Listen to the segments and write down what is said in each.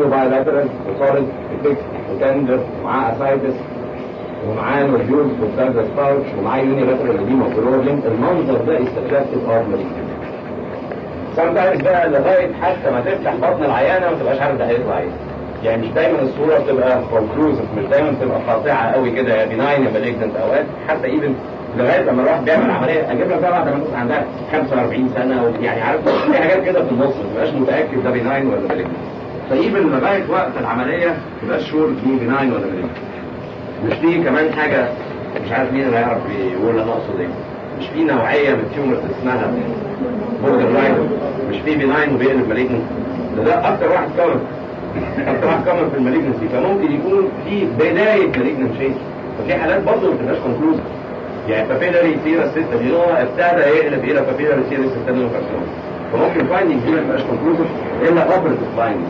عنده بايلاترال وصارت فيكس وتندر ومعاه اسايتس ومعاه نوديولز وبتاعت ستارش ومعاه يوني لاترال اديما وكلوجين المنظر ده استشفت اوف مالجنسي sometimes بقى لغايه حتى ما تفتح بطن العيانه ما تبقاش عارف ده هيطلع ايه يعني مش دايما الصوره بتبقى كونكلوزيف مش دايما بتبقى قاطعه قوي كده يا بناين يا مالجنت اوقات حتى ايفن لغايه لما الواحد بيعمل عمليه اجيب لك بقى واحده مثلا عندها 45 سنه يعني عارف في حاجات كده في النص ما تبقاش متاكد ده بناين ولا مالجنت فايفن لغايه وقت العمليه ما تبقاش شور دي بناين ولا مالجنت مش في كمان حاجه مش عارف مين اللي هيعرف يقول انا اقصد ايه مش في نوعيه من التيومرز اسمها بوردر لاين مش في بناين وبيقلب مالجنت ده, ده اكتر واحد كومن اكتر واحد كومن في المالجنسي فممكن يكون في بدايه مالجنت شيء ففي حالات برضه ما بتبقاش كونكلوزيف يعني بابيلاري سيرا الستة دي هو ابتدى يقلب الى بابيلاري سيرا الستة دي فممكن فايندنج دي ما تبقاش كونكلوزيف الا اوبريتيف فايندنج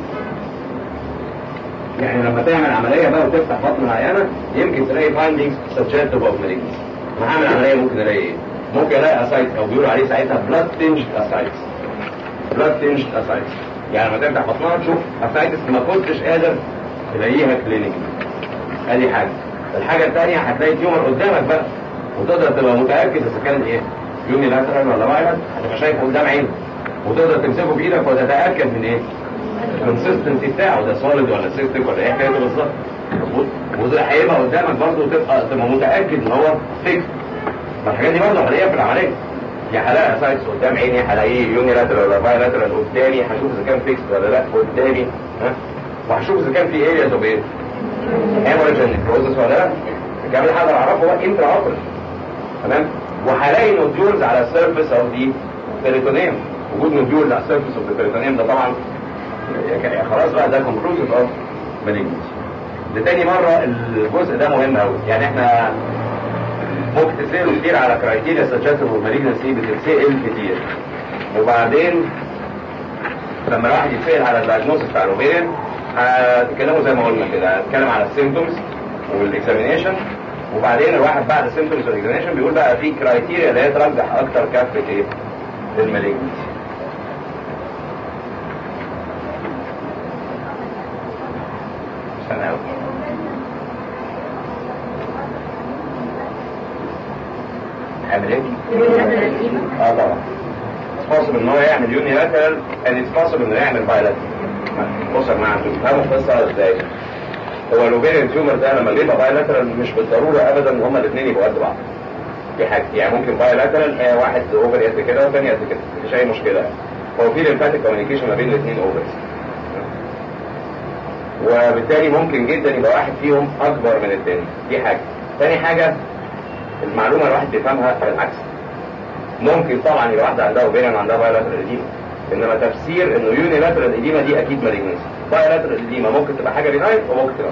يعني لما تعمل عملية بقى وتفتح بطن العيانة يمكن تلاقي فايندنجز سجستيف اوف مالجنسي ما هعمل عملية ممكن الاقي ايه؟ ممكن الاقي اسايتس او بيقولوا عليه ساعتها بلاد تنجد اسايتس بلاد تنجد اسايتس يعني لما تفتح بطنها تشوف اسايتس ما كنتش قادر تلاقيها كلينيك ادي حاجة الحاجة الثانية هتلاقي تيومر قدامك بقى وتقدر تبقى متأكد اذا كان ايه يوني لاترال ولا بايلات هتبقى شايفه قدام عينك وتقدر تمسكه بايدك وتتأكد من ايه الكونسستنسي بتاعه ده سوليد ولا سيستيك ولا ايه حكايته بالظبط وده هيبقى قدامك برضه تبقى تبقى متاكد ان هو فيكس فالحاجات دي برضه هلاقيها في العمليه يا هلاقي سايتس قدام عيني هلاقيه يوني لاترال ولا باي لاترال قدامي هشوف اذا كان فيكس ولا لا قدامي ها وهشوف اذا كان في ارياز اوف ايه هيموريجن بروسس ولا لا كمان هقدر اعرفه هو انترا اوبريت تمام وهلاقي نوديولز على السيرفيس اوف دي بيريتونيوم وجود نوديولز على السيرفيس اوف البيريتونيوم ده طبعا يعني خلاص بقى ده كونكلوزيف اوف مالجنسي لتاني مرة الجزء ده مهم قوي يعني احنا ممكن تسألوا كتير على كرايتيريا سجلت المالجنسي بتتسأل كتير وبعدين لما الواحد يتسأل على الدايجنوز بتاع الاوفيريان هتتكلموا زي ما قلنا كده هتتكلم على السيمتومز والاكزامينيشن وبعدين الواحد بعد السيمتومز والاكزامينيشن بيقول بقى في كرايتيريا اللي هي ترجح اكتر كافة ايه المالجنسي سنة أوي عامل ايه؟ اه طبعا possible ان هو يعمل يوني لاترال and it's possible انه يعمل بايلاترال بص يا جماعه انتوا بتفهموا القصه ازاي؟ هو الاوفيريان تيومر ده لما بيبقى بايلاترال مش بالضروره ابدا ان هما الاثنين يبقوا قد بعض في حاجه يعني ممكن بايلاترال آه واحد اوفر قد كده والثاني قد كده مفيش اي مشكله هو في ليمفاتيك كوميونيكيشن ما بين الاثنين اوفرز وبالتالي ممكن جدا يبقى واحد فيهم اكبر من الثاني دي حاجه ثاني حاجه المعلومه الواحد بيفهمها بالعكس ممكن طبعا يبقى واحده عندها اوبيريان وعندها بايلاترال اديما انما تفسير انه يوني لاترال اديما دي اكيد مالجنسي بايلاترال اديما ممكن تبقى حاجه بناين وممكن تبقى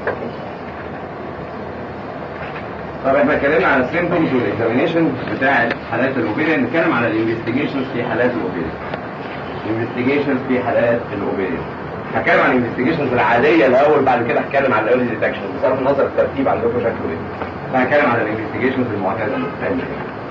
طب احنا اتكلمنا على السيمبتومز والاكزامينيشن بتاع حالات الاوبيريان نتكلم على الانفستيجيشنز في حالات الاوبيريان الانفستيجيشن في حالات الاوبيريان هتكلم عن الانفستيجيشنز العاديه الاول بعد كده هتكلم عن الايرلي ديتكشن بصرف النظر الترتيب عندكم شكله ايه هتكلم عن الانفستيجيشنز المعتاده الثانيه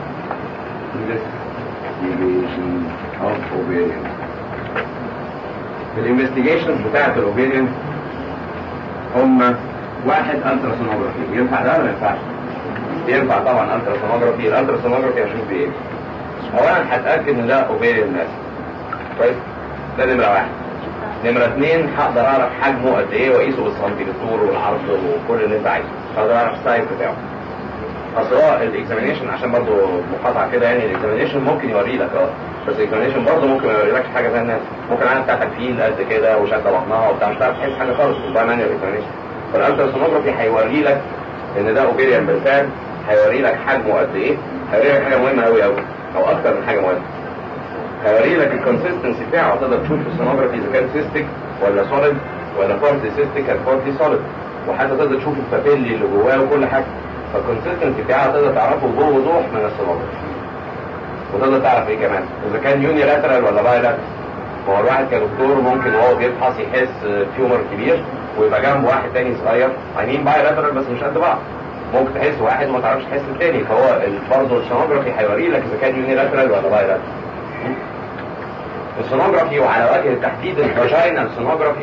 investigation of ovarian الانفستيجيشنز بتاعت الاوفيريان هم واحد الترا سونوجرافي ينفع ده ولا ما ينفعش؟ ينفع طبعا الترا سونوجرافي الالترا سونوجرافي هشوف بايه؟ اولا هتاكد ان ده اوفيريان ماس كويس؟ ده نمره واحد نمرة اثنين هقدر اعرف حجمه قد ايه واقيسه بالسنتيمتر والعرض وكل اللي انت عايزه هقدر اعرف السايز بتاعه اصل هو الاكزامينيشن عشان برضه مقاطعه كده يعني الاكزامينيشن ممكن يوري لك اه بس الاكزامينيشن برضه ممكن ما يوريلكش حاجه ثانيه ممكن العينه بتاعتك فيل قد كده وشاده بطنها وبتاع مش هتعرف تحس حاجه خالص في مانيوال اكزامينيشن فالالتراسونوجرافي هيوري لك ان ده اوبيريان بالفعل هيوري لك حجمه قد ايه هيوري لك حاجه مهمه قوي قوي او اكتر من حاجه مهمه هيوري لك الكونسستنسي بتاعه تقدر تشوف في السونوجرافي اذا كان سيستيك ولا سوليد ولا بارتي سيستيك ولا بارتي سوليد وحتى تقدر تشوف البابيلي اللي جواه وكل حاجه فالكونسستنسي بتاعها تقدر تعرفه بوضوح من السونوجرافي وتقدر تعرف ايه كمان اذا كان يوني لاترال ولا باي لاترال ما هو الواحد كدكتور ممكن وهو بيفحص يحس تيومر كبير ويبقى جنبه واحد تاني صغير عينين باي لاترال بس مش قد بعض ممكن تحس واحد ما تعرفش تحس التاني فهو برضه السونوجرافي هيوري لك اذا كان يوني لاترال ولا باي لاترال السونوجرافي وعلى وجه التحديد الفاجينال سونوجرافي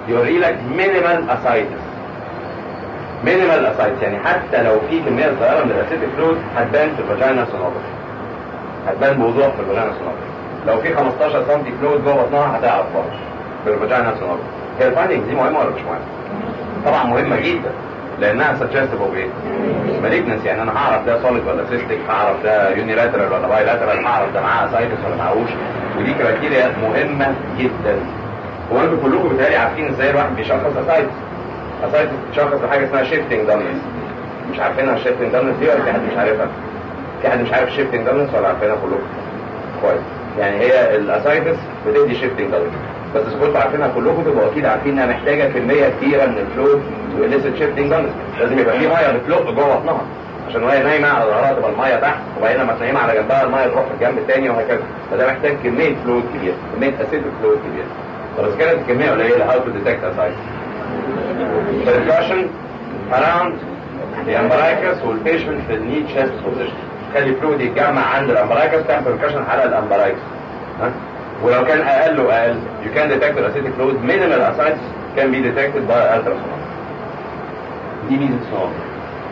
يوري لك مينيمال اسايتس مينيمال اسايتس يعني حتى لو في كميه صغيره من الاسيتيك فلويد هتبان في الفاجينا سونوجرافي هتبان بوضوح في الفاجينا سونوجرافي لو في 15 سم فلويد جوه بطنها هتعرف برضه في الفاجينا سونوجرافي هي الفايندنجز دي مهمه ولا مش مهمه؟ طبعا مهمه جدا لانها سجستيف اوف ايه؟ مالجنس يعني انا هعرف ده سوليد ولا سيستيك هعرف ده يونيلاترال ولا بايلاترال هعرف ده معاه اسايتس ولا معهوش ودي كرايتيريا مهمه جدا هو انتوا كلكم بتهيألي عارفين ازاي الواحد بيشخص اسايتس اسايتس بتشخص بحاجه اسمها شيفتنج دامنس مش عارفينها الشيفتنج دامنس دي ولا في حد مش عارفها؟ في حد مش عارف الشيفتنج دامنس ولا عارفينها كلكم؟ كويس يعني هي الاسايتس بتدي شيفتنج دامنس بس اذا كنتوا عارفينها كلكم تبقوا اكيد عارفين انها محتاجه كميه كبيره من الفلويد تو اليسيت شيفتنج دامنس لازم يبقى في ميه بتلق جوه بطنها عشان وهي نايمه على ظهرها تبقى الميه تحت وبعدين لما تنيمها على جنبها الميه تروح في الجنب الثاني وهكذا فده محتاج كميه فلويد كبيره كميه اسيتيك فلويد كبيره طب اذا كانت الكميه قليله هاو تو ديتكت اسايتس percussion around the umbilicus والبيشنت في الني chest position خلي الفلويد يتجمع عند الامبرايكس تعمل percussion على الامبرايكس ها ولو كان اقل واقل you can detect the acidic fluid minimal ascites can be detected by ultrasonography دي ميزه السونوجرافي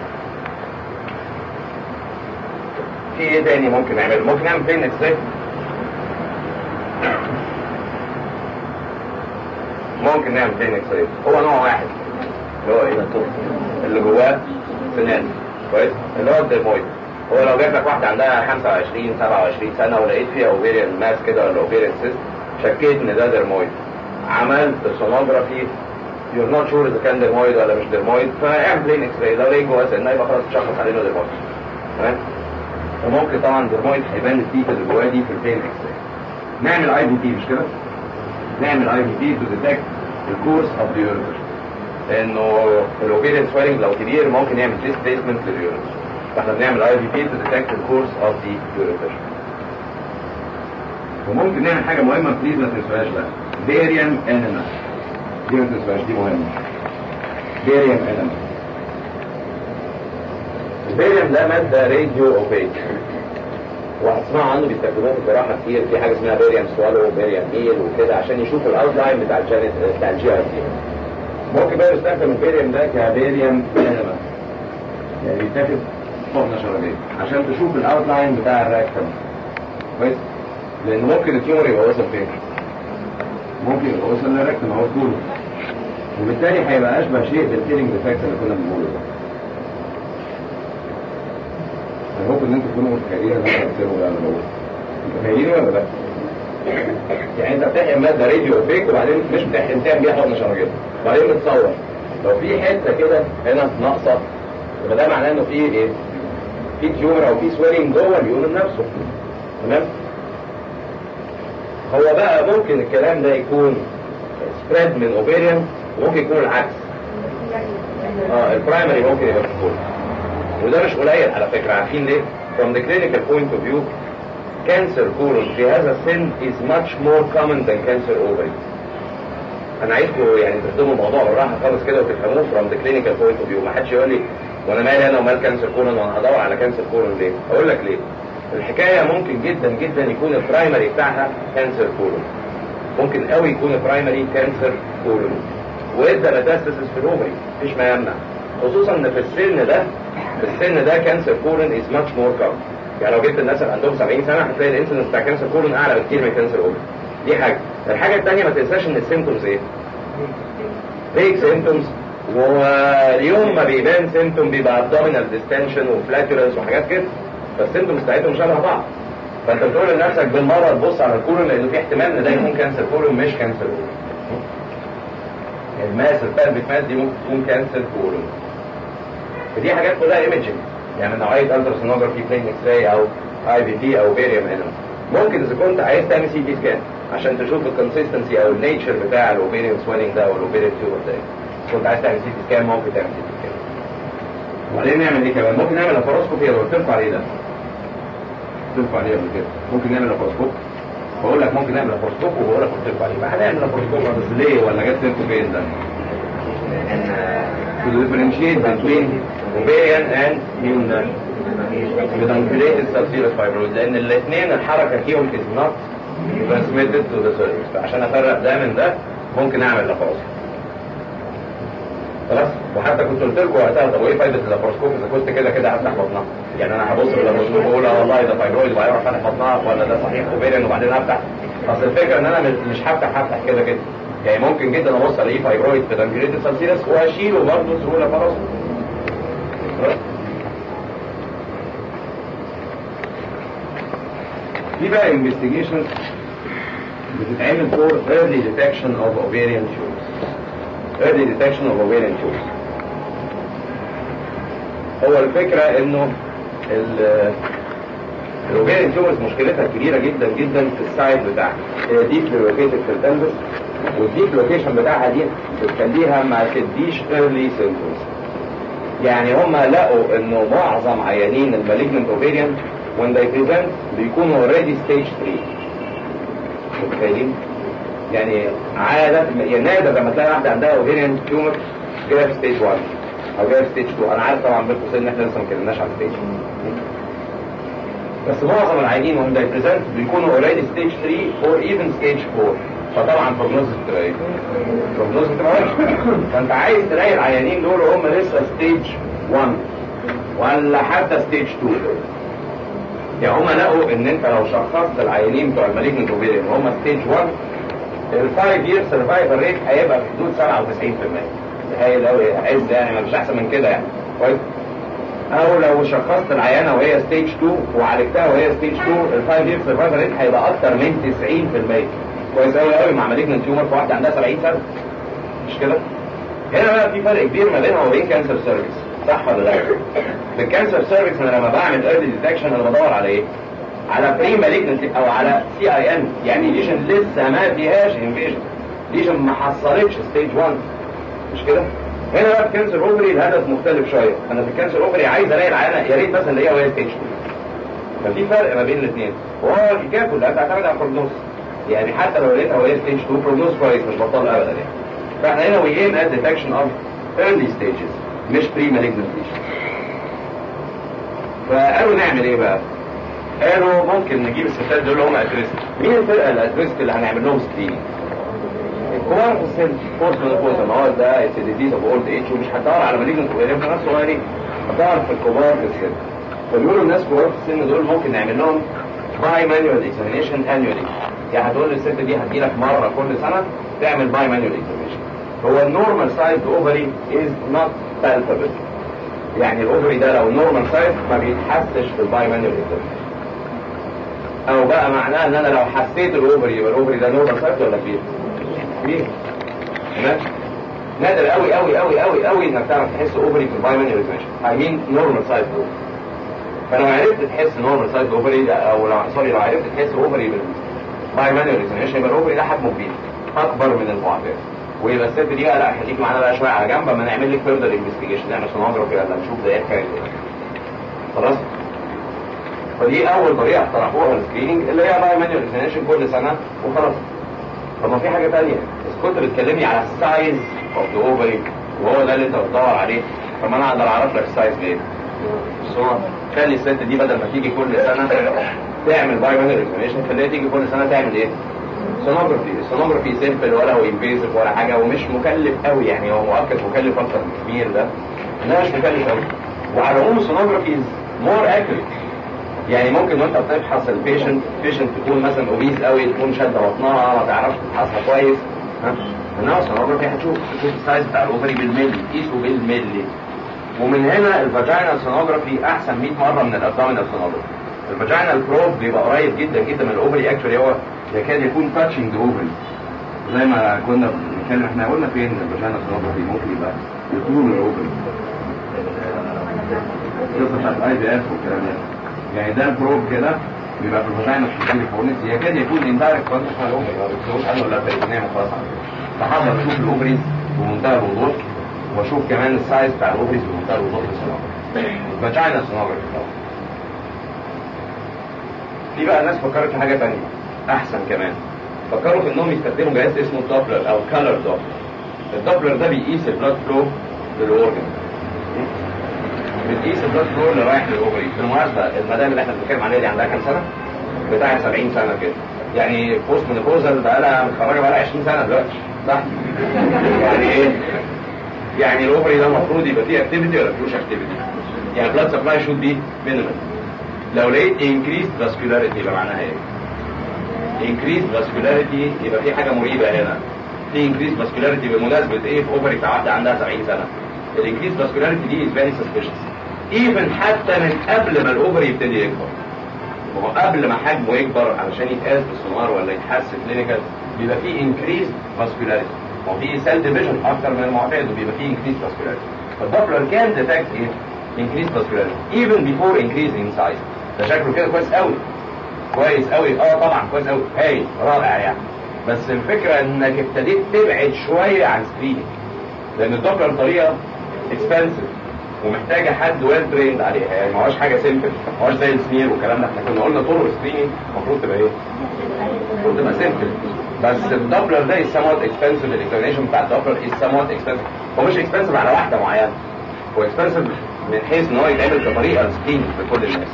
في ايه تاني ممكن نعمله ممكن نعمل بلين اكس ممكن نعمل بلين اكس هو نوع واحد اللي هو ايه اللي جواه سنان كويس اللي هو الديرمويد هو لو جاب لك واحده عندها 25 27 سنه ولقيت فيها اوفيريان ماس كده ولا اوفيريان سيست شكيت ان ده ديرمويد عملت سونوجرافي يور نوت شور اذا كان ديرمويد ولا مش ديرمويد فاعمل بلين اكس راي لو لقيت جواه سنه يبقى خلاص تشخص عليه انه ديرمويد تمام وممكن طبعا ديرمويد هيبان التيتا اللي جواه دي في البلين اكس راي نعمل اي بي تي مش كده؟ نعمل اي بي تي تو ديتكت الكورس اوف ذا يوريتر انه الاوفيريان سويلنج لو كبير ممكن يعمل ديسبيسمنت لليوريتر فاحنا بنعمل اي بي تي تو ديتكت الكورس اوف ذا يوريتر وممكن نعمل حاجه مهمه بليز ما تنسوهاش بقى بيريم انما دي ما تنسوهاش دي مهمه بيريم انما البيريم ده ماده راديو اوبيك وهتسمعوا عنه بيستخدموه في الجراحه كتير في حاجه اسمها بيريم سوالو وبيريم ميل وكده عشان يشوفوا الاوتلاين بتاع الجانت بتاع الجي اي تي ممكن بقى يستخدم البيريم ده كبيريم انما يعني بيتاخد فوق نشرتين عشان تشوف الاوتلاين بتاع الراكتم كويس لان ممكن التيومر يبقى وصل فين ممكن يبقى وصل للراكتم اهو طوله وبالتالي هيبقى اشبه شيء بالكيلينج ديفكت اللي كنا بنقوله ده انا هوب ان انتوا تكونوا متخيلين ان انا بكتبه ده انا بقول متخيلين ولا لا؟ يعني انت بتحقن ماده راديو اوبيك وبعدين مش بتحقن تعمل بيها حقن شرجيه وبعدين بتصور لو في حته كده هنا ناقصه يبقى ده معناه انه في ايه؟ في تيومر او في سويلنج جوه اليورين نفسه تمام؟ هو بقى ممكن الكلام ده يكون سبريد من اوبيريان وممكن يكون العكس اه البرايمري ممكن يبقى في الكل وده مش قليل على فكره عارفين ليه؟ from the clinical point of view cancer colon في هذا السن is much more common than cancer ovary انا عايزكم يعني تخدموا الموضوع بالراحه خالص كده وتفهموه from the clinical point of view ما حدش يقول لي وانا مالي انا ومال كانسر كولون وانا هدور على كانسر كولون ليه؟ اقول لك ليه؟ الحكايه ممكن جدا جدا يكون البرايمري بتاعها كانسر كولون ممكن قوي يكون البرايمري كانسر كولون وادى ميتاستاسيس في الاوفري مفيش ما يمنع خصوصا ان في السن ده في السن ده كانسر كولون از ماتش مور كومن يعني لو جبت الناس اللي عندهم 70 سنه هتلاقي الانسيدنس بتاع كانسر كولون اعلى بكتير من كانسر اوفري دي حاجه الحاجه الثانيه ما تنساش ان السيمتومز ايه؟ فيك سيمتومز واليوم ما بيبان سيمتوم بيبقى ابدومينال ديستنشن وفلاتولنس وحاجات كده فالسيمتومز بتاعتهم شبه بعض فانت بتقول لنفسك بالمره تبص على الكولون لانه في احتمال ان ده يكون كانسر كولون مش كانسر كولون الماس البلفيك ماس دي ممكن تكون كانسر كولون فدي حاجات كلها ايمجنج يعني من نوعيه التراسونوجرافي بلين اكس راي او اي بي تي او بيريوم انما ممكن اذا كنت عايز تعمل سي تي سكان عشان تشوف الكونسيستنسي او النيتشر بتاع الاوبيريوم سويلنج ده او الاوبيريوم تيوبر ده كنت عايز تعمل سي تي سكان ممكن تعمل سي تي سكان وبعدين نعمل ايه كمان ممكن نعمل لاباروسكوبي لو قلت لكم عليه ده قلت لكم عليه قبل كده ممكن نعمل لاباروسكوب بقول لك ممكن نعمل لاباروسكوب وبقول لك قلت لكم عليه ما هنعمل لاباروسكوب بس ليه ولا جت سيرته فين ده to differentiate between ovarian and human pedunculated subserous fibroid لان الاثنين الحركه فيهم is not transmitted to the cervix فعشان افرق ده من ده ممكن اعمل لاباروسكوب خلاص وحتى كنت قلت لكم وقتها طب وايه فايده اللابروسكوب اذا كنت كده كده هفتح بطنها يعني انا هبص في اللابروسكوب واقول اه والله ده فايبرويد وبعدين اروح فاتح بطنها ولا ده صحيح اوفيريان وبعدين افتح اصل الفكره ان انا مش- مش هفتح هفتح كده كده يعني ممكن جدا ابص الاقيه فايبرويد في دانجريتد سالسيلس واشيله برضه بسهوله خلاص خلاص؟ في بقى investigations بتتعمل for early detection of ovarian tumors early detection of ovarian tumors هو الفكرة انه ال الاوفيريان تيومرز مشكلتها كبيرة جدا جدا في السايد بتاعها هي ديب لوكيتد في البلبس والديب لوكيشن بتاعها دي بتخليها ما تديش early symptoms يعني هم لقوا انه معظم عيانين المالجنت اوفيريان when they present بيكونوا already stage 3 متخيلين؟ يعني عادة يعني نادر لما تلاقي واحدة عندها اوفيريان تيومر جاية في ستيج 1 او جاية في ستيج 2 انا عارف طبعا بين قوسين ان احنا لسه ما اتكلمناش عن ستيج بس معظم العيانين when they present بيكونوا already stage 3 or even stage 4 فطبعا بروجنوز بتبقى ايه؟ بروجنوز بتبقى وحشة فانت عايز تلاقي العيانين دول هم لسه ستيج 1 ولا حتى ستيج 2 يعني هم لقوا ان انت لو شخصت العيانين بتوع المالجنت اوفيريان هم ستيج 1 ال 5 يير سرفايفل ريت هيبقى في حدود 97% تخيل قوي عز يعني مش احسن من كده يعني كويس او لو شخصت العيانه وهي ستيج 2 وعالجتها وهي ستيج 2 ال 5 يير سرفايفل ريت هيبقى اكتر من 90% كويس قوي قوي مع مالجنت تيومر في واحده عندها 70 سنه مش كده؟ هنا بقى في فرق كبير ما بينها وبين كانسر سيرفيس صح ولا لا؟ في الكانسر سيرفيس انا لما بعمل ايرلي ديتكشن انا بدور على ايه؟ على بري مالجنسي او على سي اي ان يعني ليشن لسه ما فيهاش انفيجن ليشن ما حصلتش ستيج 1 مش كده؟ هنا بقى في كانسر اوفري الهدف مختلف شويه انا في الكانسر اوفري عايز الاقي العيانه يا ريت بس الاقيها وهي ستيج 2 ففي فرق ما بين الاثنين وهو الحكايه كلها بتعتمد على البروجنوز يعني حتى لو لقيتها وهي ستيج 2 بروجنوز كويس مش بطال ابدا يعني فاحنا هنا وي ايم ات ديتكشن اوف early stages مش بري malignant lesion فقالوا نعمل ايه بقى؟ قالوا ممكن نجيب الستات دول اللي هم اتريسك مين الفرقه الاتريسك اللي هنعمل لهم سكريننج؟ الكبار في السن فورس منوبوز ما هو ده اتس ديزيز اوف اولد ايج ومش هتدور على مالجنت اوفيريان في ناس صغيرين هتدور في الكبار في السن فبيقولوا الناس كبار في السن دول ممكن نعمل لهم باي مانيوال اكزامينيشن انيولي يعني هتقول للست دي هتجيلك مره كل سنه تعمل باي مانيوال اكزامينيشن هو النورمال سايز اوفري از نوت بالفابل يعني الاوفري ده لو نورمال سايز ما بيتحسش في الباي مانيوال اكزامينيشن او بقى معناه ان انا لو حسيت الاوفري يبقى الاوفري ده نورمال سايز ولا كبير؟ كبير تمام نادر قوي قوي قوي قوي قوي انك تعرف تحس اوفري في الباي مانيوال اكزامينيشن اي مين نورمال سايز اوفري فلو عرفت تحس نورمال سايز اوفري او لو سوري لو عرفت تحس اوفري بالباي مانيوال اكزامينيشن يبقى الاوفري ده حجمه كبير اكبر من المعتاد ويبقى الست دي بقى لا خليك معانا بقى شويه على جنب اما نعمل لك فيردر انفستيجيشن نعمل سونوجرافي ولا نشوف ده ايه الحكايه دي. خلاص فدي اول طريقه اقترحوها السكريننج اللي هي باي مانيوال اكزامينيشن كل سنه وخلاص طب ما في حاجه ثانيه بس كنت بتكلمني على السايز اوف ذا اوفري وهو ده اللي انت بتدور عليه طب ما انا اقدر اعرف لك السايز ليه؟ الصور خلي الست دي بدل ما تيجي كل سنه تعمل باي مانيوال اكزامينيشن خليها تيجي كل سنه تعمل ايه؟ سونوجرافي السونوجرافي سيمبل ولا هو انفيزيف ولا حاجه ومش مكلف قوي يعني هو مؤكد مكلف اكتر من الكبير ده انما مش مكلف قوي وعلى العموم السونوجرافي مور اكيوريت يعني ممكن وانت بتفحص البيشنت بيشنت تكون مثلا اوبيز قوي تكون شاده بطنها ما تعرفش تفحصها كويس ها انما السونوجرافي هتشوف تشوف السايز بتاع الاوفري بالملي تقيسه بالملي ومن هنا الفاجينال سونوجرافي احسن 100 مره من الابدومينال سونوجرافي الفاجينال بروب بيبقى قريب جدا جدا من الاوفري اكشولي هو يكاد يكون تاتشنج ذا اوفري زي ما كنا بنتكلم احنا قلنا فين الفاجينال سونوجرافي ممكن يبقى يطول الاوفري قصه بتاعت اي بي اف والكلام ده يعني ده البروب كده بيبقى في الفاجينال سبيشالي فورنس يكاد يكون اندايركت كونتاكت مع الاوفري ما بتقولش عنه الا بيتنام وخلاص فحاضر اشوف الاوفريز بمنتهى الوضوح واشوف كمان السايز بتاع الاوفريز بمنتهى الوضوح في السونوجرافي الفاجينال سونوجرافي في بقى ناس فكرت في حاجه ثانيه احسن كمان فكروا في انهم يستخدموا جهاز اسمه دوبلر او كالر دوبلر الدوبلر ده بيقيس البلاد فلو للاورجن بتقيس البلاد فلو اللي رايح للاوفري بالمناسبه المدام اللي احنا بنتكلم عليها دي عندها كام سنه؟ بتاعت 70 سنه كده يعني بوست مينوبوزال بقى لها متخرجه بقى لها 20 سنه دلوقتي صح؟ يعني ايه؟ يعني الاوفري ده المفروض يبقى فيه اكتيفيتي ولا فيهوش اكتيفيتي يعني بلاد سبلاي شود بي مينيمال لو لقيت انكريز فاسكولاريتي يبقى معناها ايه انكريز فاسكولاريتي يبقى في حاجه مريبه هنا في انكريز فاسكولاريتي بمناسبه ايه في اوفري بتاع واحده عندها 70 سنه الانكريز فاسكولاريتي دي از فيري سسبيشس ايفن حتى من قبل ما الاوفري يبتدي يكبر وهو قبل ما حجمه يكبر علشان يتقاس بالسونار ولا يتحس كلينيكال بيبقى فيه انكريز فاسكولاريتي هو في سيل ديفيجن اكتر من المعتاد وبيبقى فيه انكريز فاسكولاريتي فالدوبلر كان ديتكت ايه increase vascularity even before increasing in size ده شكله كده كويس قوي كويس قوي اه طبعا كويس قوي هايل رائع يعني بس الفكره انك ابتديت تبعد شويه عن سكريننج لان الدوبلر طريقه اكسبنسيف ومحتاجه حد ويل تريند عليها يعني ما هوش حاجه سيمبل ما هوش زي السمير والكلام ده احنا كنا قلنا طرق السكريننج المفروض تبقى ايه؟ المفروض تبقى سيمبل بس الدوبلر ده السموت اكسبنسيف الاكزامينشن بتاع الدوبلر السموت اكسبنسيف هو مش اكسبنسيف على واحده معينه هو اكسبنسيف من حيث ان هو يتعمل كطريقه سكرين لكل الناس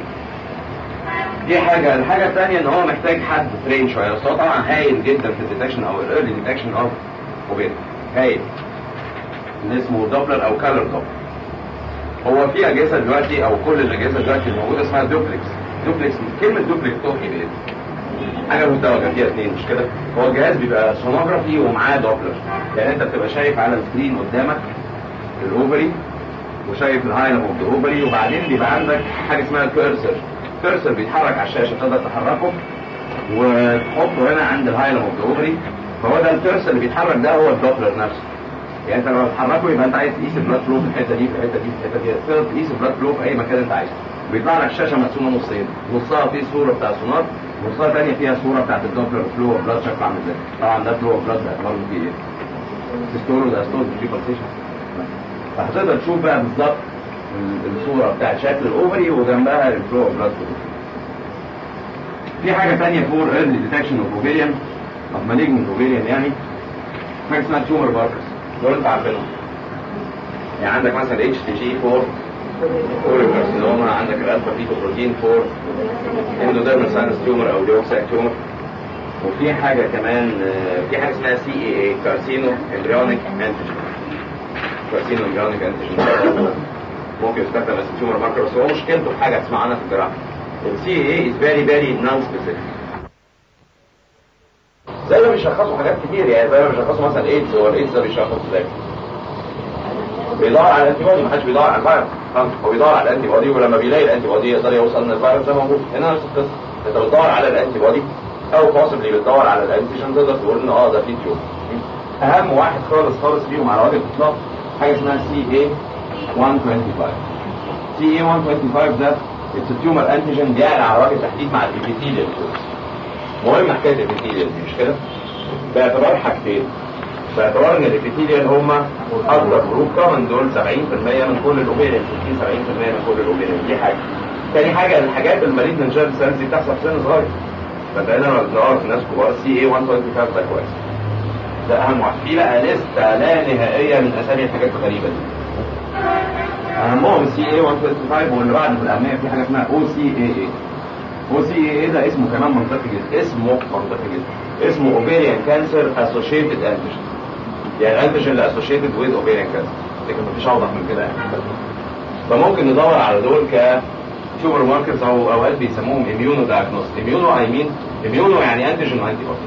دي حاجة الحاجة الثانية ان هو محتاج حد ترين شوية بس هو طبعا هايل جدا في الديتكشن او الايرلي ديتكشن اوف وبين هايل اللي اسمه دوبلر او كالر دوبلر هو في اجهزة دلوقتي او كل الاجهزة دلوقتي الموجودة اسمها دوبلكس دوبلكس كلمة دوبلكس توحي بايه؟ حاجة مزدوجة فيها اثنين مش كده؟ هو الجهاز بيبقى سونوجرافي ومعاه دوبلر يعني انت بتبقى شايف على السكرين قدامك الاوفري وشايف الهايلم اوف ذا اوفري وبعدين بيبقى عندك حاجه اسمها الكيرسر الكيرسر بيتحرك على الشاشه تقدر تحركه وتحطه هنا عند الهايلم اوف ذا اوفري فهو ده الكيرسر اللي بيتحرك ده هو الدوبلر نفسه يعني انت لما تحركه يبقى انت عايز تقيس البلاد فلو في الحته دي في الحته دي في الحته دي تقدر تقيس البلاد فلو في اي مكان انت عايزه بيطلع لك الشاشه مقسومه نصين نصها فيه صوره بتاع السونار ونصها ثانيه فيها صوره بتاعت الدوبلر فلو اوف بلاد شكله عامل ازاي طبعا ده فلو اوف بلاد باعتباره فيه ايه؟ سيستول وده ستول في بالسيشن فهتقدر تشوف بقى بالظبط الصورة بتاعت شكل الاوفري وجنبها الفلو اوف بلاد في حاجة تانية فور ايرلي ديتكشن اوف اوفيريان اوف مالجنت اوفيريان يعني حاجة اسمها تيومر باركرز دول انت عارفينهم يعني عندك مثلا اتش تي جي 4 اوريو كارسينوما عندك الالفا فيتو بروتين 4 اندوديرمال ساينس تيومر او ديوكساك تيومر وفي حاجة كمان في حاجة اسمها سي اي اي كارسينو امبريونيك انتيجين كارسينو امبريونيك انتيجين ممكن يستخدم as a tumor marker بس هو مشكلته في حاجه تسمع عنها في الجراحه السي اي از فيري فيري نون سبيسيفيك زي ما بيشخصوا حاجات كتير يعني زي ما بيشخصوا مثلا ايدز هو الايدز ده بيشخص ازاي؟ بيدور على الانتي بودي ما حدش بيدور على الفيروس هو بيدور على الانتي بودي ولما بيلاقي الانتي بودي يقدر يوصل ان الفيروس ده موجود هنا نفس القصه انت بتدور على الانتي بودي او possibly بتدور على الانتيجين تقدر تقول ان اه ده في تيوب اهم واحد خالص خالص فيهم على وجه الاطلاق حاجه اسمها سي اي 125 سي اي 125 ده التيومر انتيجين بيعلى على وجه التحديد مع الابيثيليال مهم حكايه الابيثيليال دي مش كده؟ باعتبار حاجتين باعتبار ان الابيثيليال هم اكبر جروب كومن دول 70% من كل الاوبيريان 60 70% من كل الاوبيريان دي حاجه تاني حاجه الحاجات المالجنت جيرم سيلز دي بتحصل في سن صغير فانت هنا لما بتدور في ناس كبار سي اي 125 ده كويس ده اهم واحد في بقى لسته لا نهائيه من اسامي الحاجات الغريبه دي اهمهم السي اي 125 واللي بعده في الاهميه في حاجه اسمها او سي اي اي او سي اي اي ده اسمه كمان منطقي جدا اسمه منطقي جدا اسمه اوفيريان كانسر اسوشيتد انتيجين يعني الانتيجين اللي اسوشيتد ويز اوفيريان كانسر لكن مفيش اوضح من كده يعني فممكن ندور على دول ك تيومر ماركرز او اوقات بيسموهم اميونو دايجنوست اميونو اي مين اميونو يعني انتيجين وانتي بودي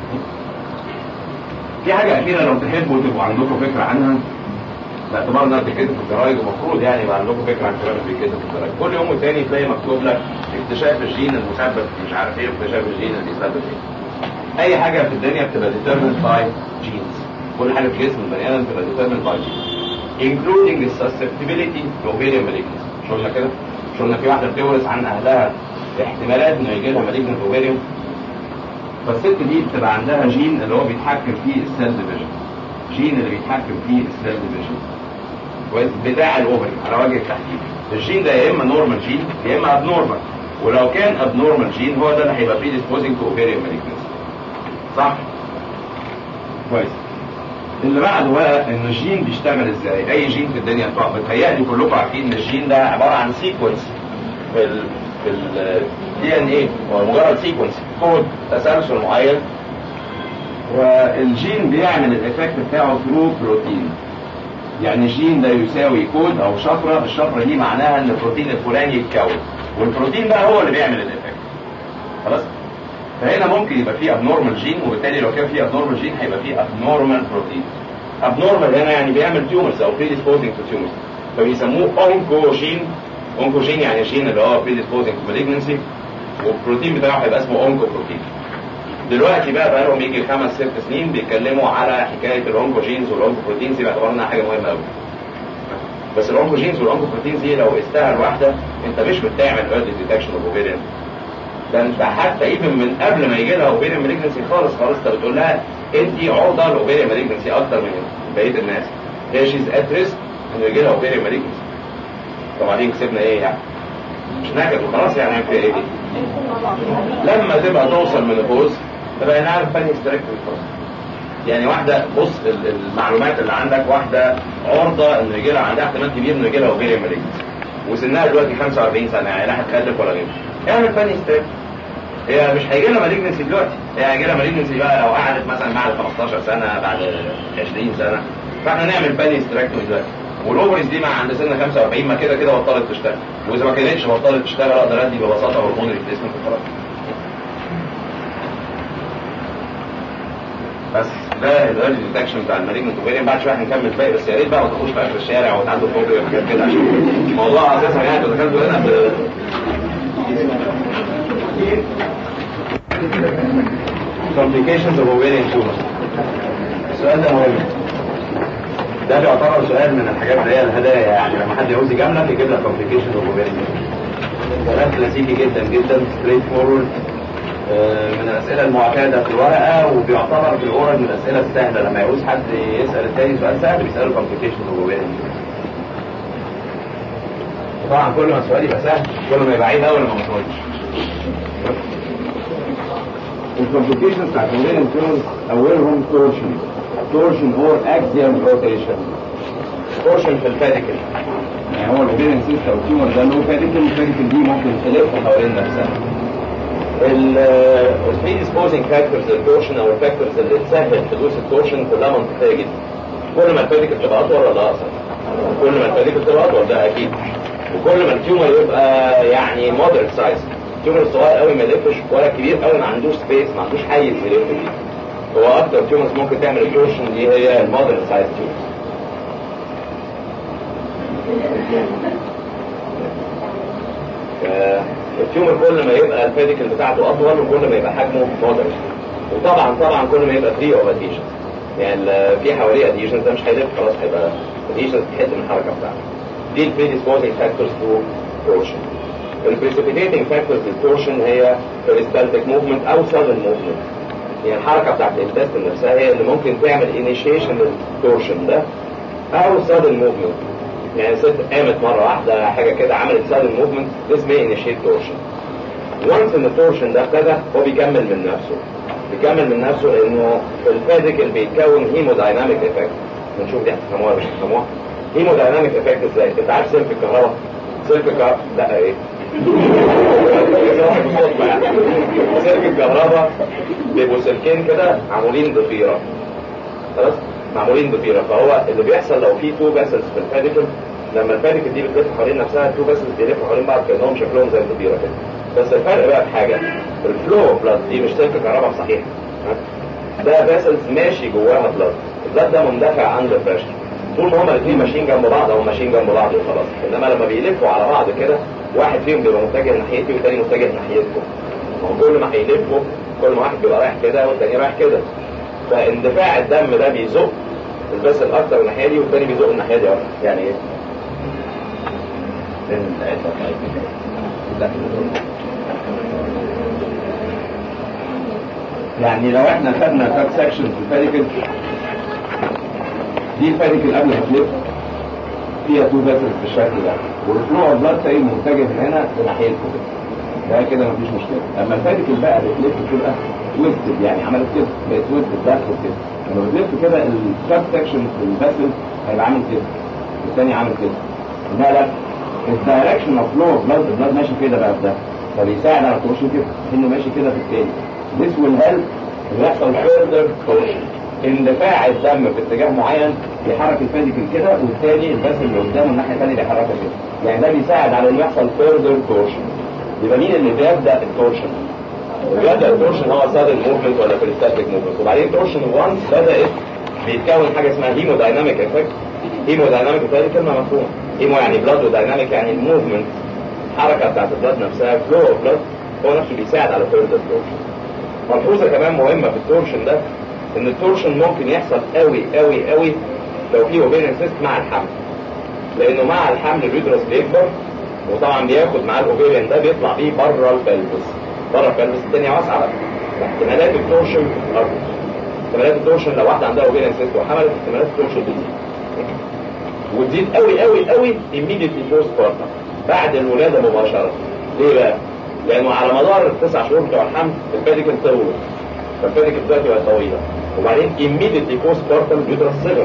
في حاجه اخيره لو تحبوا تبقوا عندكم فكره عنها باعتبار انها بتتكتب في الجرايد ومفروض يعني يبقى عندكم فكره عن الكلام اللي بيتكتب في الجرايد كل يوم والتاني تلاقي مكتوب لك اكتشاف الجين المسبب مش عارف ايه اكتشاف الجين اللي بيسبب ايه اي حاجه في الدنيا بتبقى determined by genes كل حاجه في جسم البني ادم بتبقى determined by genes including the susceptibility to ovarian malignancy مش قلنا كده؟ مش قلنا في واحده بتورث عن اهلها احتمالات انه يجي لها malignant ovarian فالست دي بتبقى عندها جين اللي هو بيتحكم فيه السيل ديفيجن جين اللي بيتحكم فيه السيل ديفيجن كويس بتاع الاوفري على وجه التحديد الجين ده يا اما نورمال جين يا اما اب نورمال ولو كان اب نورمال جين هو ده اللي هيبقى predisposing to ovarian malignancy صح كويس اللي بعده بقى ان الجين بيشتغل ازاي اي جين في الدنيا طبعا بتهيألي كلكم عارفين ان الجين ده عباره عن سيكونس في ال في الدي ان ايه هو مجرد سيكونس كود تسلسل والجين بيعمل الايفكت بتاعه ثرو بروتين يعني جين ده يساوي كود او شفره الشفره دي معناها ان البروتين الفلاني يتكون والبروتين بقى هو اللي بيعمل الافكت خلاص فهنا ممكن يبقى فيه ابنورمال جين وبالتالي لو كان فيه ابنورمال جين هيبقى فيه ابنورمال بروتين ابنورمال هنا يعني بيعمل تيومرز او بريديسبوزنج تو تيومرز فبيسموه اونكوجين اونكوجين يعني جين اللي هو بريديسبوزنج تو مالجنسي والبروتين بتاعه هيبقى اسمه اونكو بروتين دلوقتي بقى بقى لهم يجي خمس ست سنين بيتكلموا على حكايه الاونكوجينز والاونكوبروتينز دي باعتبار انها حاجه مهمه قوي بس الاونكوجينز والاونكوبروتينز دي لو قستها لوحدها انت مش بتعمل ايرلي ديتكشن اوف اوفيريان ده انت حتى ايفن من قبل ما يجي لها اوفيريان مالجنسي خالص خالص انت بتقول لها انت عرضه لاوفيريان مالجنسي اكتر من بقيه الناس هي شيز ات ريسك انه يجي لها اوفيريان مالجنسي طبعا دي كسبنا ايه يعني مش نكد وخلاص يعني هنعمل فيها ايه دي لما تبقى توصل من الفوز تبقى نعرف فاني ستريكتوري خلاص يعني واحده بص المعلومات اللي عندك واحده عرضه انه يجي لها عندها احتمال كبير انه يجي لها اوفيريان مالجنسي وسنها دلوقتي 45 سنه يعني لا هتخلف ولا غيره اعمل فاني ستريكتوري هي مش هيجي لها مالجنسي دلوقتي هي هيجي لها مالجنسي بقى لو قعدت مثلا بعد 15 سنه بعد 20 سنه فاحنا نعمل فاني ستريكتوري دلوقتي والاوفرز دي مع عند سن 45 ما كده كده بطلت تشتغل واذا ما كانتش بطلت تشتغل اقدر ادي ببساطه هرمون ريبليسمنت وخلاص بس ده الايرلي ديتكشن بتاع المالجنت اوفيريان بعد شويه هنكمل باقي بس يا ريت بقى ما تخش بقى في الشارع وتعدوا فوبيا وحاجات كده عشان الموضوع اساسا يعني انتوا دخلتوا هنا ب complications of ovarian tumor السؤال ده مهم ده بيعتبر سؤال من الحاجات اللي هي الهدايا يعني لما حد يعوز يجاملك يجيب لك complications of ovarian tumor سؤال كلاسيكي جدا جدا ستريت فورورد من الاسئله المعتاده في الورقه وبيعتبر في الاورال من الاسئله السهله لما يعوز حد يسال التاني سؤال سهل بيساله complications of ovarian tumor طبعا كل ما السؤال يبقى سهل كل ما يبقى عيد اول ما وصلتش الكومبليكيشنز بتاعت ovarian tumor اولهم torsion torsion or axial rotation torsion في الفاديكل يعني هو الاوفيريان سيست او التيومر ده له فاديكل الفاديكل دي ممكن تلف حوالين نفسها البريديسبوزنج فاكتورز التورشن او الفاكتورز اللي تسهل حدوث التورشن كلها منطقيه جدا كل ما الفاديكل تبقى اطول ولا اقصر كل ما الفاديكل تبقى اطول ده اكيد وكل ما التيومر يبقى يعني مودريت سايز التيومر الصغير قوي ما يلفش ولا كبير قوي ما عندوش سبيس ما عندوش حيز يلف فيه هو اكتر تيومرز ممكن تعمل التورشن دي هي المودريت سايز تيومرز التيومر كل ما يبقى الفيديكال بتاعته اطول وكل ما يبقى حجمه مودريت وطبعا طبعا كل ما يبقى فري اوف اديشن يعني في حواليه اديشن ده مش هيلف خلاص هيبقى اديشن تحد من الحركه بتاعته دي البريديسبوزنج فاكتورز تو تورشن البريسيبيتيتنج فاكتورز للتورشن هي بريستالتيك موفمنت او سادن موفمنت يعني الحركه بتاعت الانتستين نفسها هي اللي ممكن تعمل انيشيشن للتورشن ده او سادن موفمنت يعني ست قامت مره واحده حاجه كده عملت سادن موفمنت this may initiate torsion once ان التورشن ده ابتدى هو بيكمل من نفسه بيكمل من نفسه لانه في الفيزيكال بيتكون هيمودايناميك افكت بنشوف دي هتفهموها ولا مش هتفهموها هيمودايناميك افكت ازاي انت عارف سلك الكهرباء سلك الكهرباء لا ايه سلك الكهرباء بيبقوا سلكين كده معمولين ضفيره خلاص معمولين ضفيره فهو اللي بيحصل لو في تو فيسلز في الفاديكل لما الفاديكل دي بتلف حوالين نفسها التو فيسلز بيلفوا حوالين بعض كانهم شكلهم زي الضفيره كده بس الفرق بقى في حاجه الفلو اوف بلاد دي مش سلك كهرباء صحيح ده فيسلز ماشي جواها بلاد البلاد ده مندفع عند البريشر طول ما هما الاثنين ماشيين جنب بعض او ماشيين جنب بعض وخلاص انما لما بيلفوا على بعض كده واحد فيهم بيبقى متجه ناحيتي والتاني متجه ناحيتكم كل ما هيلفوا كل ما واحد بيبقى رايح كده والتاني رايح كده فاندفاع الدم ده بيزق الفيسل اكتر الناحيه دي والتاني بيزق الناحيه دي اكتر يعني ايه؟ يعني لو احنا خدنا كات سكشن في الفاديكل دي الفاديكل قبل ما تلف فيها تو فيسلز بالشكل ده والفلو اوف بلاد تلاقيه متجه من هنا لناحيتكم ده كده مفيش مشكله اما الفاديكل بقى بتلف بتبقى تويستد يعني عملت كده بقت تويستد داخل كده لما بتلف كده الكات سكشن في الفاسل هيبقى عامل كده والثاني عامل كده لا لا الدايركشن اوف فلو اوف بلاد البلاد ماشي كده بقى في ده فبيساعد على التورشن كده انه ماشي كده في التاني this will help ان يحصل further torsion اندفاع الدم في اتجاه معين بيحرك الفيديكل كده والتاني البس اللي قدامه الناحيه الثانيه بيحركها كده يعني ده بيساعد على انه يحصل فيرذر تورشن يبقى مين اللي بيبدا التورشن؟ بيبدا التورشن هو سادن موفمنت ولا بريستاتيك موفمنت وبعدين التورشن وانس بدات بيتكون حاجه اسمها هيمو دايناميك افكت هيمو دايناميك دي كلمه مفهومه هيمو يعني بلاد ودايناميك يعني الموفمنت الحركه بتاعت البلاد نفسها فلو اوف بلاد هو نفسه بيساعد على فيرذر تورشن ملحوظه كمان مهمه في التورشن ده ان التورشن ممكن يحصل قوي قوي قوي لو في اوبيريان سيست مع الحمل لانه مع الحمل اليوترس بيكبر وطبعا بياخد معاه الاوبيريان ده بيطلع بيه بره البلفس بره البلفس الدنيا واسعه بقى احتمالات التورشن ارض احتمالات التورشن لو واحده عندها اوبيريان سيست وحملت احتمالات التورشن بتزيد وتزيد قوي قوي قوي immediately post partum بعد الولاده مباشره ليه بقى؟ لانه على مدار التسع شهور بتوع الحمل الباديكل طول فالباديكل دلوقتي بقت طويله وبعدين immediately post partum يدرس صغر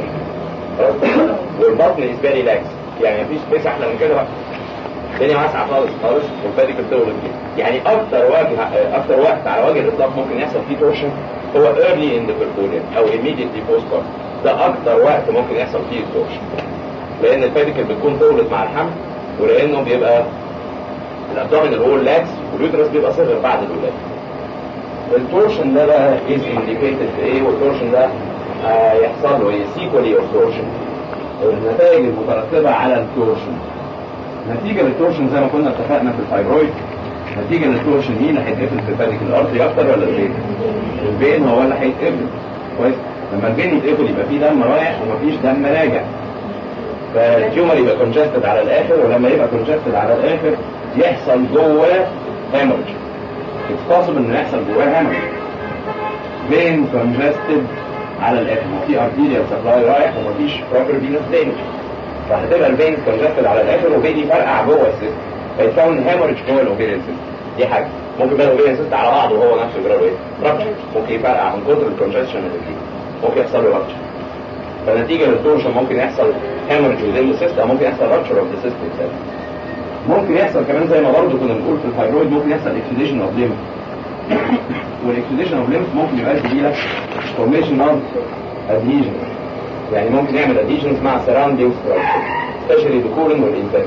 والبطن is very lax يعني مفيش سبيس احلى من كده بقى الدنيا واسعه خالص خالص والباديكل طول كده يعني اكتر وقت اكتر وقت على وجه الاطلاق ممكن يحصل فيه تورشن هو early in the percolium او immediately post partum ده اكتر وقت ممكن يحصل فيه التورشن لان الباديكل بتكون طولت مع الحمل ولانه بيبقى الابدومين هو لاكس واليوترس بيبقى صغر بعد الولاده التورشن ده بقى از انديكيتد بايه والتورشن ده آه يحصل له ايه سيكولي اوف تورشن النتائج المترتبه على التورشن نتيجه للتورشن زي ما كنا اتفقنا في الفايبرويد نتيجه للتورشن مين اللي هيتقفل في الفاتيك الارضي اكتر ولا البين؟ البين هو اللي هيتقفل كويس لما البين يتقفل يبقى فيه دم رايح ومفيش دم راجع فالتيومر يبقى كونجستد على الاخر ولما يبقى كونجستد على الاخر يحصل جواه هيموريج اتس possible انه يحصل جواه هيموريج فين كونجستد على الاخر ما في ارتيريال سبلاي رايح ومفيش بروبر فينس تاني فهتبقى الفين كونجستد على الاخر وبيجي يفرقع جوه السيستم فيتكون هيموريج جوه الاوبيريان سيستم دي حاجه ممكن بقى الاوبيريان سيستم على بعضه وهو نفسه يجرى له ايه؟ رابتشر ممكن يفرقع من كتر الكونجستشن اللي فيه ممكن يحصل له رابتشر فنتيجه للتورشن ممكن يحصل هيموريج within the system ممكن يحصل rupture of the system itself ممكن يحصل كمان زي ما برضه كنا بنقول في الفايبرويد ممكن يحصل اكسيديشن اوف ليمف والاكسيديشن اوف ليمف ممكن يؤدي الى فورميشن اوف ادهيجن يعني ممكن يعمل ادهيجنز مع سراوندينج structure especially the colon والانسان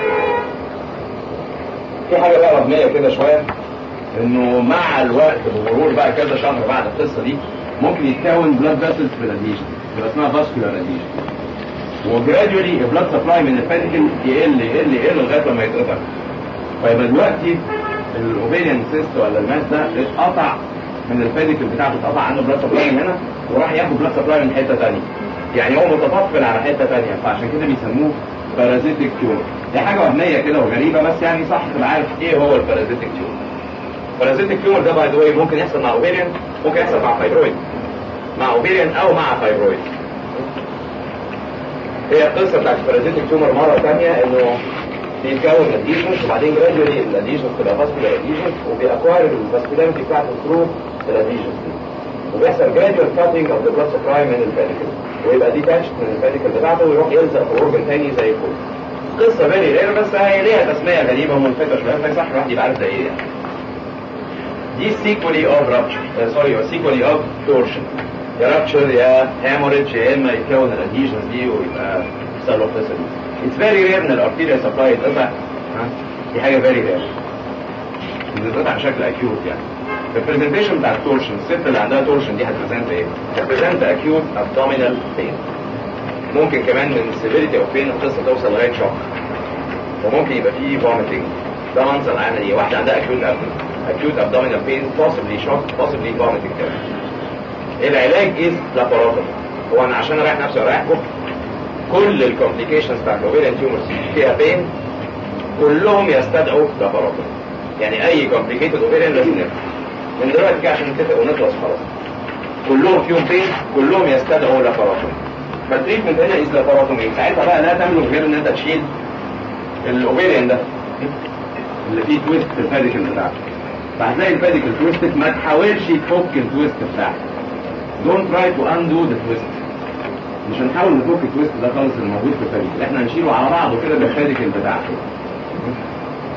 في حاجه بقى وهميه كده شويه انه مع الوقت بمرور بقى كذا شهر بعد القصه دي ممكن يتكون بلاد فيسلز في الادهيجن يبقى اسمها فاسكولار ادهيجن وجرادولي البلاد سبلاي من الفاتيكل يقل يقل يقل لغايه لما يتقطع فيبقى دلوقتي الاوبيريان سيست ولا الماس ده اتقطع من الفاتيكل بتاعته اتقطع عنده بلاد سبلاي من هنا وراح ياخد بلاد سبلاي من حته ثانيه يعني هو متطفل على حته ثانيه فعشان كده بيسموه بارازيتيك تيومر دي حاجه وهميه كده وغريبه بس يعني صح تبقى عارف ايه هو البارازيتيك تيومر البارازيتيك تيومر ده باي ذا واي ممكن يحصل مع اوبيريان ممكن يحصل مع فايبرويد مع اوبيريان او مع فايبرويد هي القصه بتاعت البارازيتيك تيومر مره ثانيه انه بيتكون اديشنز وبعدين جرادولي الاديشنز تبقى فاسكولار اديشنز وبيأكواير الفاسكولاريتي بتاعته ثرو الاديشنز دي وبيحصل جرادوال كاتنج اوف ذا بلاد سبلاي من الفاتيكل ويبقى ديتاتش من الفاتيكل بتاعته ويروح يلزق في اورجن ثاني زي الفل قصه فيري رير بس هي ليها تسميه غريبه وملفتة شويه بس صح الواحد يبقى عارف ده ايه يعني دي سيكولي اوف رابتشر سوري سيكولي اوف تورشن يا رابتشر يا هاموريدج يا اما يتكون الاديشنز دي ويبقى يحصل له قصه دي اتس فيري رير ان الارتيريا سبلاي يتقطع دي حاجه فيري رير بتتقطع بشكل اكيوت يعني البرزنتيشن بتاع التورشن الست اللي عندها تورشن دي هتبريزنت ايه؟ هتبريزنت اكيوت ابدومينال بين ممكن كمان من السيفيريتي اوف بين القصه توصل لغايه شوك وممكن يبقى فيه فوميتنج ده منظر العينه دي واحده عندها اكيوت acute abdominal pain possibly shock possibly vomiting كمان العلاج از لاباروتومي هو انا عشان اريح نفسي واريحكم كل الكومبليكيشنز بتاعت الاوفيريان تيومرز فيها بين كلهم يستدعوا لاباروتومي يعني اي كومبليكيتد اوفيريان لازم نفهم من دلوقتي كده عشان نتفق ونخلص خلاص كلهم فيهم بين كلهم يستدعوا لاباروتومي فالتريتمنت هنا از لاباروتومي ساعتها بقى لا تملك غير ان انت تشيل الاوفيريان ده اللي فيه تويست في الفاديكل بتاعته فهتلاقي الفاديكل تويستد ما تحاولش تفك التويست بتاعك دونت تراي تو اندو ذا تويست مش هنحاول نفك التويست ده خالص اللي موجود في الفاديكل احنا هنشيله على بعضه كده بالفاديكل بتاعته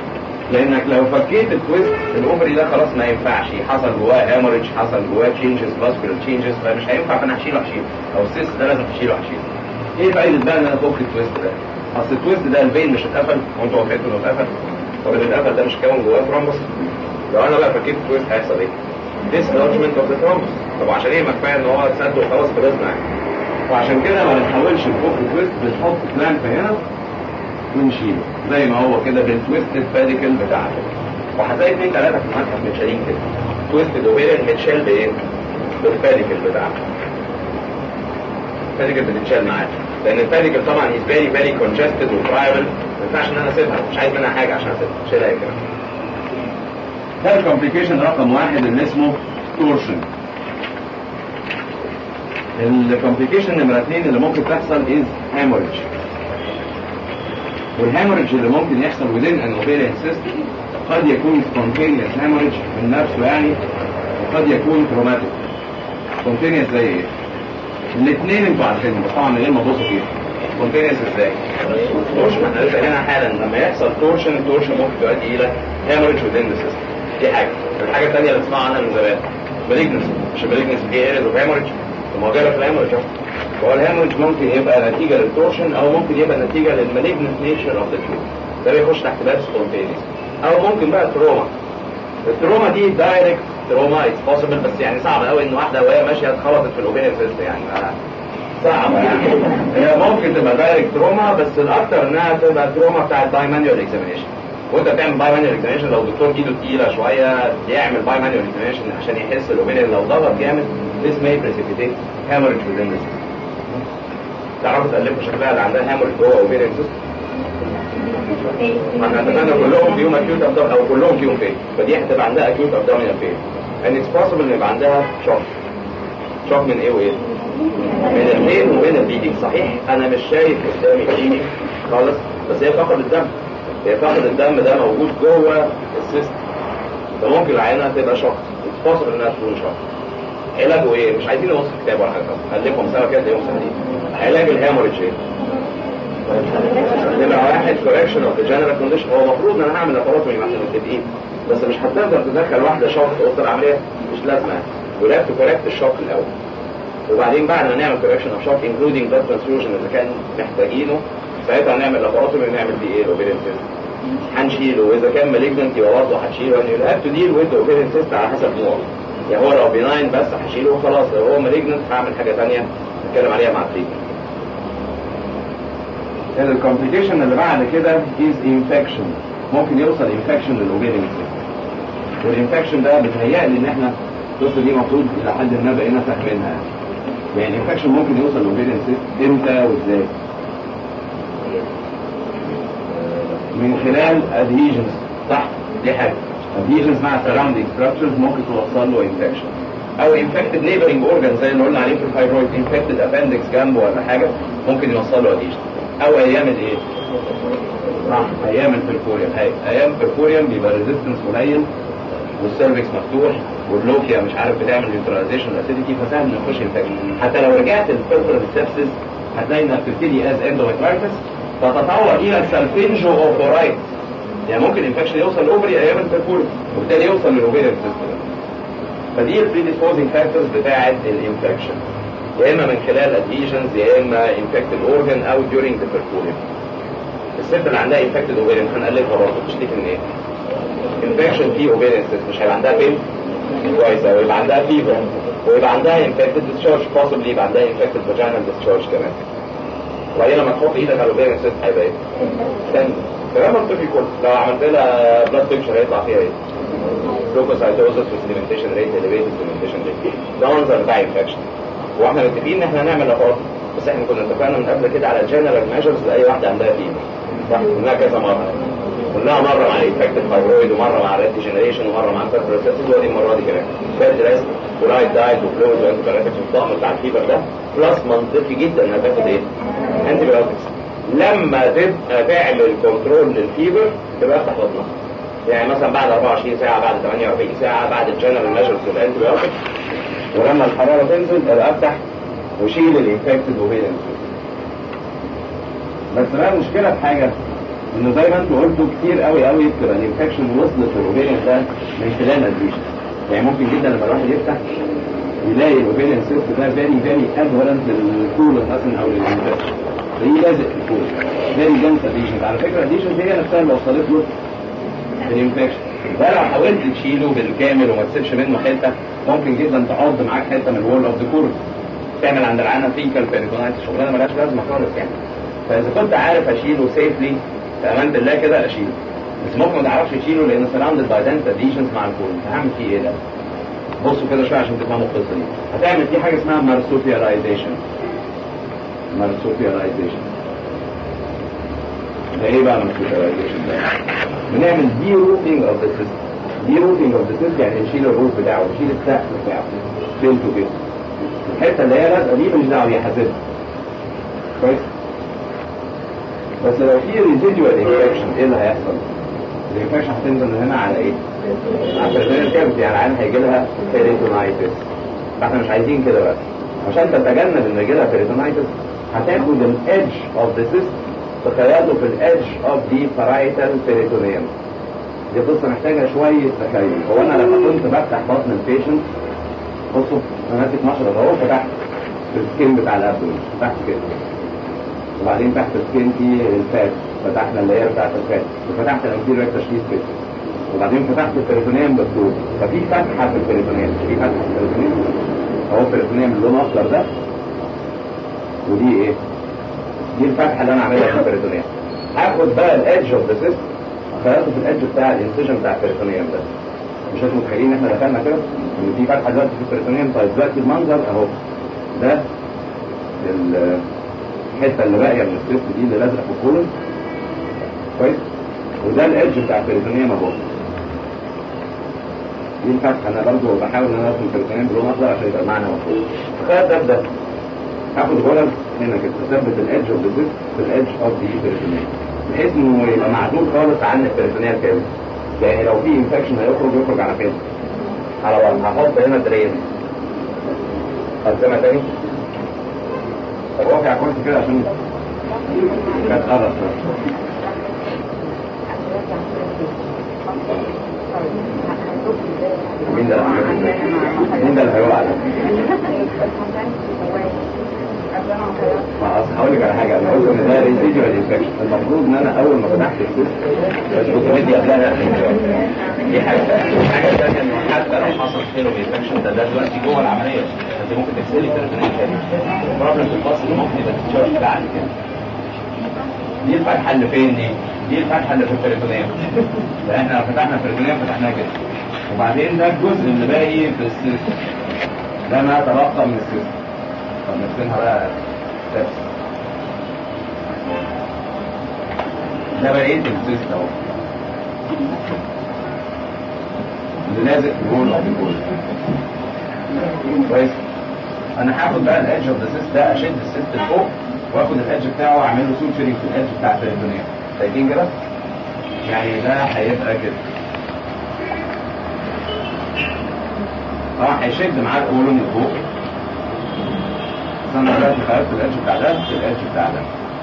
لانك لو فكيت التويست الاوفري ده خلاص ما ينفعش حصل جواه هاموريج حصل جواه تشينجز فاسكولار تشينجز فمش هينفع فانا هشيله هشيله او السيست ده لازم تشيله هشيله ايه فايده بقى ان انا افك التويست ده اصل التويست ده الفين مش اتقفل وانتوا وافقتوا انه اتقفل طب اللي اتقفل ده مش كون جواه ترومبس لو انا بقى فكيت التويست هيحصل ايه؟ dislodgement اوف ذا ترومبس طب عشان ايه ما كفايه ان هو اتسد وخلاص خلصنا يعني وعشان كده ما بنحاولش نفك التويست بنحط كلامب هنا ونشيله زي ما هو كده بالتويستد باديكل بتاعته وهتلاقي اثنين ثلاثه في المتحف متشالين كده تويستد اوفيريان متشال بايه؟ بالباديكل بتاعته الباديكل بتتشال معاه لان الباديكل طبعا از فيري فيري كونجستد وفرايبل ما ينفعش ان انا اسيبها مش عايز منها حاجه عشان اسيبها شيلها كده ده الكومبليكيشن رقم واحد اللي اسمه تورشن الكومبليكيشن نمرة اثنين اللي ممكن تحصل از هاموريج والهاموريج اللي ممكن يحصل within an ovarian cyst قد يكون spontaneous hemorrhage من نفسه يعني وقد يكون traumatic spontaneous زي ايه؟ الاثنين انتوا عارفينهم بس طبعا من غير ما تبصوا فيهم spontaneous ازاي؟ تورشن احنا لسه هنا حالا لما يحصل تورشن التورشن ممكن تؤدي الى hemorrhage within the system دي حاجه الحاجه الثانيه اللي بنسمعها عنها من زمان malignancy مش malignancy دي areas of hemorrhage وما جاله في الهemorrhage هو الهامج ممكن يبقى نتيجة للتورشن او ممكن يبقى نتيجة للمالجنت نيتشر اوف ذا تيوب ده بيخش تحت باب سبونتينيس او ممكن بقى تروما التروما دي دايركت تروما اتس بوسيبل بس يعني صعب قوي ان واحده وهي ماشيه اتخبطت في الاوبينيان سيست يعني صعب يعني هي ممكن تبقى دايركت تروما بس الاكثر انها تبقى تروما بتاعت باي مانيوال اكزامينيشن وانت بتعمل باي مانيوال اكزامينيشن لو الدكتور ايده تقيله شويه يعمل باي مانيوال اكزامينيشن عشان يحس الاوبينيان لو ضغط جامد this may precipitate hemorrhage within the system تعرفوا تألفوا شكلها اللي عندها هاموريج جوه اوفيريان سيستم احنا اتفقنا كلهم فيهم اكيوت ابدومين او كلهم فيهم فين فدي هتبقى عندها اكيوت ابدومينال فين and it's possible ان يبقى عندها شوك شوك من ايه وايه من البين ومن البليدنج صحيح انا مش شايف قدامي بليدنج خالص بس هي فقد الدم هي فقد الدم ده موجود جوه السيستم فممكن العينه تبقى شوك it's possible انها تكون شوك علاجه ايه مش عايزين نوصف كتاب ولا حاجه خليكم سوا كده تلاقيهم سهلين علاج الهاموريج ايه نمرة واحد كوركشن اوف ذا جنرال كونديشن هو المفروض ان انا هعمل لاباراتومي واحنا متفقين بس مش هتقدر تدخل واحده شوك في اوضه العمليه مش لازمه يو هاف تو كوركت الشوك الاول وبعدين بعد ما نعمل كوركشن اوف شوك انكلودينج بلاد ترانسفيوجن اذا كان محتاجينه ساعتها هنعمل لاباراتومي ونعمل فيه ايه الاوبيريان سيست هنشيله واذا كان مالجنت يبقى برضه هتشيله يعني يو هاف تو ديل وذ اوبيريان سيست على حسب نوعه يعني هو لو بيناين بس هشيله وخلاص لو هو مالجنت هعمل حاجه ثانيه نتكلم عليها مع التريتمنت الكومبليكيشن اللي بعد كده is infection ممكن يوصل انفكشن للاوبيريان سيستم والانفكشن ده بيتهيألي ان احنا القصه دي المفروض الى حد ما بقينا فاهمينها يعني الانفكشن ممكن يوصل للاوبيريان سيستم امتى وازاي من خلال adhesions صح دي حاجه adhesions مع surrounding structures ممكن توصل له infection او infected neighboring organ زي اللي قلنا عليه في الفايبرويد infected appendix جنبه ولا حاجه ممكن يوصل له adhesion او ايام الايه صح ايام البركوريوم هاي ايام البركوريوم بيبقى ريزيستنس قليل والسيرفكس مفتوح واللوكيا مش عارف بتعمل نيوتراليزيشن اسيديتي فسهل نخش انفكشن حتى لو رجعت الفلتر السبسس هتلاقي انها بتبتدي از اندوميترايتس تتطور الى سالفينجو اوفورايتس يعني ممكن الانفكشن يوصل الاوفري ايام البركوريوم وبالتالي يوصل للاوفيريان سيستم فدي البريديسبوزنج فاكتورز بتاعه الانفكشن يا اما من خلال ادهيجنز يا اما انفكتد اورجن او during the percurium الست اللي عندها انفكتد اوفيريان هنقلبها برضه بتشتكي من ايه؟ انفكشن في اوفيريان سيست مش هيبقى عندها بين كويس او يبقى عندها فيفر ويبقى عندها انفكتد ديسشارج possibly يبقى عندها انفكتد فاجينال ديسشارج كمان وبعدين لما تحط ايدك على الاوفيريان سيست هيبقى ايه؟ تاني كلام منطقي كله لو عملت لها بلاد بيكشر هيطلع فيها ايه؟ لوكوسايتوزس وسيديمنتيشن ريت اليفيتد سيديمنتيشن ريت ده منظر بتاع انفكشن واحنا متفقين ان احنا هنعمل لابارات بس احنا كنا اتفقنا من قبل كده على الجنرال ميجرز لاي واحده عندها فيبر صح قلناها كذا مره قلناها مره مع الانفكتد فايبرويد ومره مع الريد جنريشن ومره مع الفيبروسيس ودي المره دي كمان بيد ريست ورايت دايت وفلويد وانتيبيوتكس والطقم بتاع الفيبر ده بلس منطقي جدا انها تاخد ايه؟ انتيبيوتكس لما تبقى تعمل كنترول للفيبر تبقى افتح بطنها يعني مثلا بعد 24 ساعه بعد 48 ساعه بعد الجنرال ميجرز والانتيبيوتكس ولما الحرارة تنزل ابقى افتح وشيل الانفكتد اوفيريان بس بقى المشكلة في حاجة انه زي ما انتوا قلتوا كتير قوي قوي بتبقى الانفكشن وصلت للاوفيريان ده من خلال الريشن يعني ممكن جدا لما الواحد يفتح يلاقي الاوفيريان سيست ده فيري فيري ادهرنت للكولون مثلا او للانفكشن تلاقيه لازق في الكولون فيري دنس اديشن على فكره الاديشن هي نفسها اللي وصلت له الانفكشن ده لو حاولت تشيله بالكامل وما تسيبش منه حته ممكن جدا تعض معاك حته من الوول اوف ذا كولون تعمل عند العانه فيكال بيريتونايتس شغلانه مالهاش لازمه خالص يعني فاذا كنت عارف اشيله سيفلي في امان الله كده اشيله بس ممكن ما تعرفش تشيله لان سراوندد باي دنس اديشنز مع الكولون فهعمل فيه ايه ده؟ بصوا كده شويه عشان تفهموا القصه دي هتعمل فيه حاجه اسمها مارسوبيالايزيشن مارسوبيالايزيشن ده ايه بقى مارسوبيالايزيشن ده؟ بنعمل دي روفينج اوف ذا سيستم دي روفينج اوف ذا سيستم يعني نشيل الروف بتاعه نشيل السقف بتاعه فين تو فين الحته اللي هي لازقه دي مش دعوه بيها حاسبها كويس بس لو في ريزيدوال انفكشن ايه اللي هيحصل؟ الانفكشن هتنزل من هنا على ايه؟ على البريتونيال كافيتي يعني العين هيجي لها بيريتونايتس فاحنا مش عايزين كده بقى عشان تتجنب ان يجي لها بيريتونايتس هتاخد الايدج اوف ذا سيست تخيله في الايدج اوف دي بارايتال بيريتونيوم دي قصه محتاجه شويه تخيل هو انا لما كنت بفتح بطن البيشنت بصوا انا ماسك مشرط اهو فتحت في السكين بتاع الابدومين فتحت كده وبعدين تحت السكين في الفات فتحنا اللي هي بتاعت الفات وفتحت الانتيريور تشخيص كده وبعدين فتحت البريتونيوم بالطول ففي فتحه في البريتونيوم في فتحه في البريتونيوم اهو البريتونيوم اللي لونه اخضر ده ودي ايه؟ دي الفتحه اللي انا عاملها في البريتونيوم هاخد بقى الادج اوف ذا سيست خياطه في الادج بتاع الانسجن بتاع البريتونيوم ده مش انتوا متخيلين ان احنا دخلنا كده ان في فتحه دلوقتي في البريتونيوم طيب دلوقتي المنظر اهو ده الحته اللي باقيه من السيست دي اللي لازقه في الكولون كويس وده الادج بتاع البريتونيوم اهو دي الفتحه انا برضه بحاول ان انا ارسم البريتونيوم بلون اخضر عشان يبقى المعنى مفهوم تخيل ده ده هاخد غرز هنا كده اثبت الادج اوف ذا سيست في الادج اوف ذا بريتونيوم بحيث انه يبقى معزول خالص عن البريتونيال كامل يعني لو في انفكشن هيخرج يخرج على فين؟ على بعض هحط هنا درين هرسمها تاني طب وقع كرسي كده عشان كانت قرب مين ده مين ده اللي هيقع ده؟ ما اصل هقول لك على حاجه انا قلت ان ده ريزيديوال انفكشن المفروض ان انا اول ما فتحت السيست بس كنت مدي قبلها دي حاجه الحاجه الثانيه انه حتى لو حصل خير انفكشن ده ده دلوقتي جوه العمليه انت ممكن تغسلي البريتونيال تاني البروبلم في الفصل ممكن يبقى تتشرب بعد كده دي الفتحه اللي فين دي؟ دي الفتحه اللي في البريتونيال احنا لو فتحنا البريتونيال فتحناها كده وبعدين ده الجزء اللي باقي في السيست ده ما تبقى من السيست طب نرسمها بقى ستيبس ده بقية السيست اهو اللي لازق في الجول او الجول كويس انا هاخد بقى الادج اوف ذا سيست ده اشد السيست لفوق واخد الادج بتاعه واعمل له سوتشري في الادج بتاع البريتونيوم شايفين كده؟ يعني ده هيبقى كده طبعا هيشد معاه الكولون لفوق انا دلوقتي خيرت الادج بتاع ده في الادج بتاع ده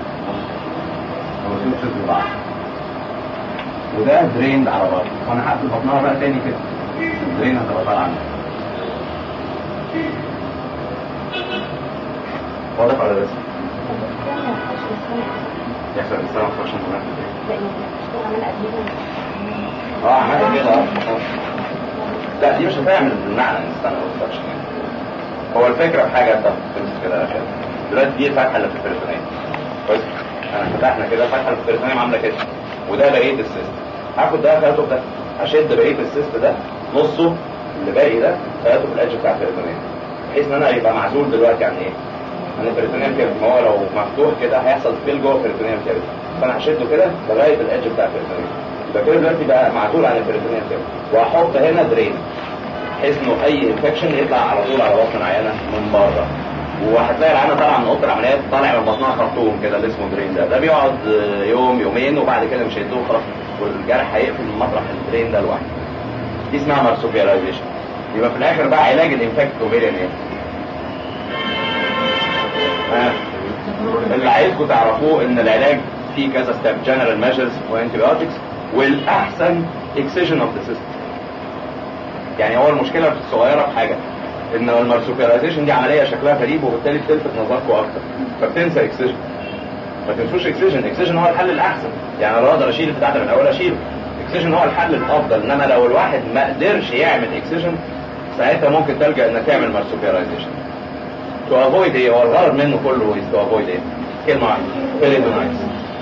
هو دول شد بعض وده دريند على بعض وانا هقفل بطنها بقى تاني كده الدرين هتبقى طالعه عنها واضح ولا لسه؟ يحصل الانسان ما تخش اه عملت كده اه لا دي مش هتعمل بالمعنى الانسان ما تخش يعني هو الفكرة في حاجة انت تمسك كده عشان دلوقتي دي الفتحة اللي في البريتونيم كويس انا فتحنا كده الفتحة اللي في البريتونيم عاملة كده وده بقية السيست هاخد ده خياطه ده اشد بقية السيست ده نصه اللي باقي ده خياطه في الادج بتاع البريتونيم بحيث ان انا يبقى معزول دلوقتي عن ايه؟ عن البريتونيم كده ما هو لو مفتوح كده هيحصل سبيل جوه البريتونيم كده فانا هشده كده لغاية الادج بتاع البريتونيم يبقى كده دلوقتي بقى معزول عن البريتونيم كده واحط هنا درين بحيث انه اي انفكشن يطلع على طول على بطن العيانه من بره وهتلاقي العيانه طالعه من اوضه العمليات طالع من بطنها خرطوم كده اللي اسمه درين ده ده بيقعد يوم يومين وبعد كده مش هيدوه خلاص والجرح هيقفل من مطرح الدرين ده لوحده دي اسمها مارسوبيالايزيشن يبقى في الاخر بقى علاج الانفكت اوفيريان ايه؟ اللي عايزكم تعرفوه ان العلاج في كذا ستيب جنرال ميجرز وانتي بايوتكس والاحسن اكسجن اوف ذا سيستم يعني هو المشكله في الصغيره في حاجه ان المارسوبيرايزيشن دي عمليه شكلها غريب وبالتالي بتلفت نظركم اكتر فبتنسى اكسجن ما تنسوش اكسجن اكسجن هو الحل الاحسن يعني لو اقدر اشيل البتاع ده من الاول اشيله اكسجن هو الحل الافضل انما لو الواحد ما قدرش يعمل اكسجن ساعتها ممكن تلجا انك تعمل مارسوبيرايزيشن تو افويد ايه هو الغرض منه كله از تو افويد ايه كلمه واحده بيريدونايتس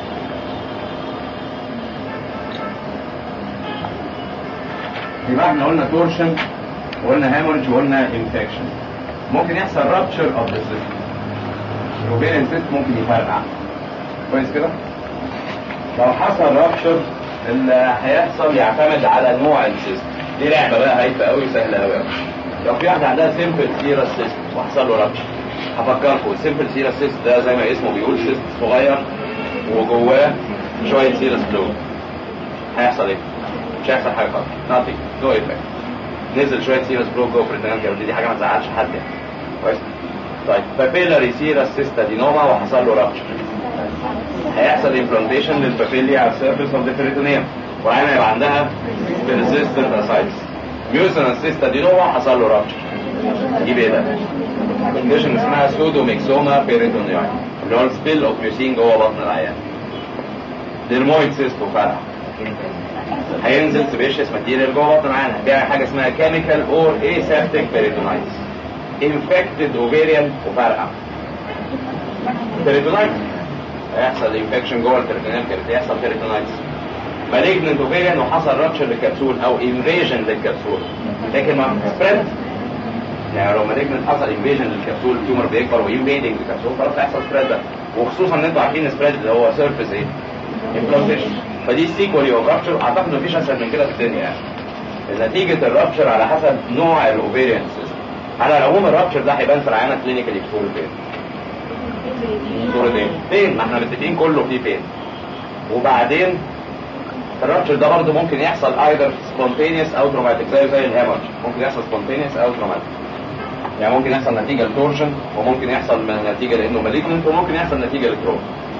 يبقى احنا قلنا تورشن وقلنا هامورج وقلنا انفكشن ممكن يحصل رابتشر اوف ذا سيستم الاوفيريان سيستم ممكن يفرقع كويس كده لو حصل رابتشر اللي هيحصل يعتمد على نوع السيستم دي لعبه بقى هايفه قوي سهله قوي قوي لو في واحد عندها سيمبل سيرس سيستم وحصل له رابتشر هفكركم السيمبل سيرس سيستم ده زي ما اسمه بيقول سيستم صغير وجواه شويه سيرس فلويد هيحصل ايه؟ مش هيحصل حاجه خالص nothing no effect نزل شويه سيرس بلو جوه بريتنال دي حاجه ما تزعلش حد يعني كويس طيب بابيلاري سيرس سيستا دينوما وحصل له رابتشر هيحصل انفلاميشن للبابيلي على السيرفيس اوف ذا بريتونيوم وعينها يبقى عندها بيرسيستنت اسايتس ميوسن سيستا دينوما حصل له رابتشر دي ايه ده؟ كونديشن اسمها سودو ميكسوما بيريتونيوم اللي هو السبيل اوف ميوسين جوه بطن العيان ديرمويد سيست وفرع هينزل سبيشيس ماتيريال جوه بطن العيان بيعمل حاجه اسمها كيميكال اور اسيبتيك بيريتونايتس انفكتد اوفيريان وفرقع بيريتونايتس هيحصل انفكشن جوه البيريتونيال كافيتي يحصل بيريتونايتس مالجنت اوفيريان وحصل رابشر للكبسول او انفيجن للكبسول لكن ما سبريد يعني لو مالجنت حصل انفيجن للكبسول التيومر بيكبر وانفيدنج للكبسول خلاص هيحصل سبريد ده وخصوصا ان انتوا عارفين سبريد اللي هو سيرفيس ايه؟ امبلانتيشن فدي سيكولي اوف رابشر اعتقد مفيش اسهل من كده في الدنيا يعني نتيجه الرابشر على حسب نوع الاوفيريان سيستم على العموم الرابشر ده هيبان في العيانه كلينيكالي في صوره فين؟ صوره ايه؟ فين؟ ما احنا متفقين كله فيه فين؟ وبعدين الرابشر ده برضه ممكن يحصل ايذر سبونتينيوس او تروماتيك زي زي الهامرج ممكن يحصل سبونتينيوس او تروماتيك يعني ممكن يحصل نتيجه لتورشن وممكن يحصل نتيجه لانه مالجنت وممكن يحصل نتيجه لتروما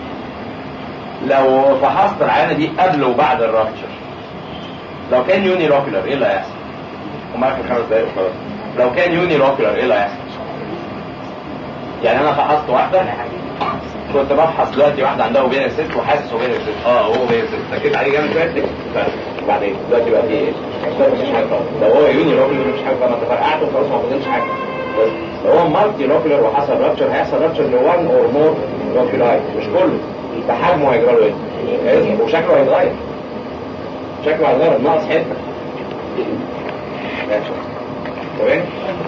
لو فحصت العينه دي قبل وبعد الرابشر لو كان يوني روكولر ايه اللي هيحصل؟ هم اخر خمس دقايق خلاص لو كان يوني روكولر ايه اللي هيحصل؟ يعني انا فحصت واحده كنت بفحص دلوقتي واحده عندها اوبيريا سيست وحاسس اوبيريا سيست اه هو اوبيريا سيست ركزت عليه جامد شويه وبعدين دلوقتي بقى في ايه؟ مفيش حاجه خالص لو هو يوني روكولر مفيش حاجه خالص فرقعت وخلاص ما فضلش حاجه بس لو هو مالتي روكولر وحصل رابشر هيحصل رابشر ل 1 اور مور روكولاي مش كله فحجمه هيجرى له ايه؟ وشكله هيتغير شكله هيتغير ناقص حته ماشي تمام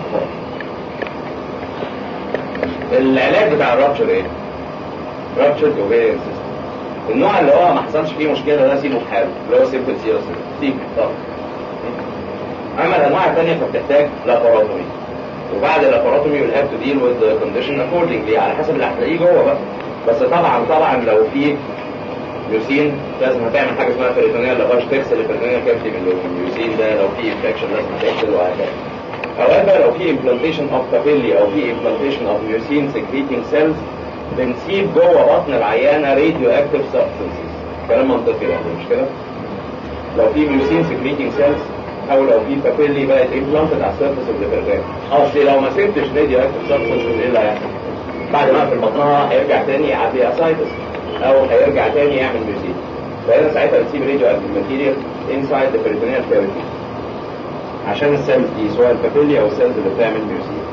العلاج بتاع الرابشر ايه؟ رابشر اوفيريان سيستم النوع اللي هو ما حصلش فيه مشكله ده سيبه في حاله اللي هو سيمبل سيروس سيبه طبعا اما الانواع الثانيه فبتحتاج لاباروتومي وبعد اللاباروتومي ويل هاف تو ديل وذ كونديشن اكوردنجلي على حسب اللي هتلاقيه جوه بقى بس طبعا طبعا لو في ميوسين لازم هتعمل حاجه اسمها بريتونيال لافاج تغسل البريتونيال كافيتي من الميوسين ده لو في انفكشن لازم تغسل وهكذا اوقات بقى لو في امبلانتيشن اوف بابيلي او في امبلانتيشن اوف ميوسين سكريتنج سيلز بنسيب جوه بطن العيانه راديو اكتيف سبستنسز كلام منطقي يعني مش كده؟ لو في ميوسين سكريتنج سيلز او لو في بابيلي بقت امبلانتد على السيرفيس اوف ذا بريتونيال اصل لو ما سبتش راديو اكتيف سبستنسز ايه اللي هيحصل؟ بعد ما اقفل بطنها هيرجع تاني يعدي اسايتس او هيرجع تاني يعمل ميوسين فهنا ساعتها بتسيب راديو اكتيف ماتيريال انسايد ذا بريتونيال كافيتي عشان السيلز دي سواء البابيلي او السيلز اللي بتعمل ميوسين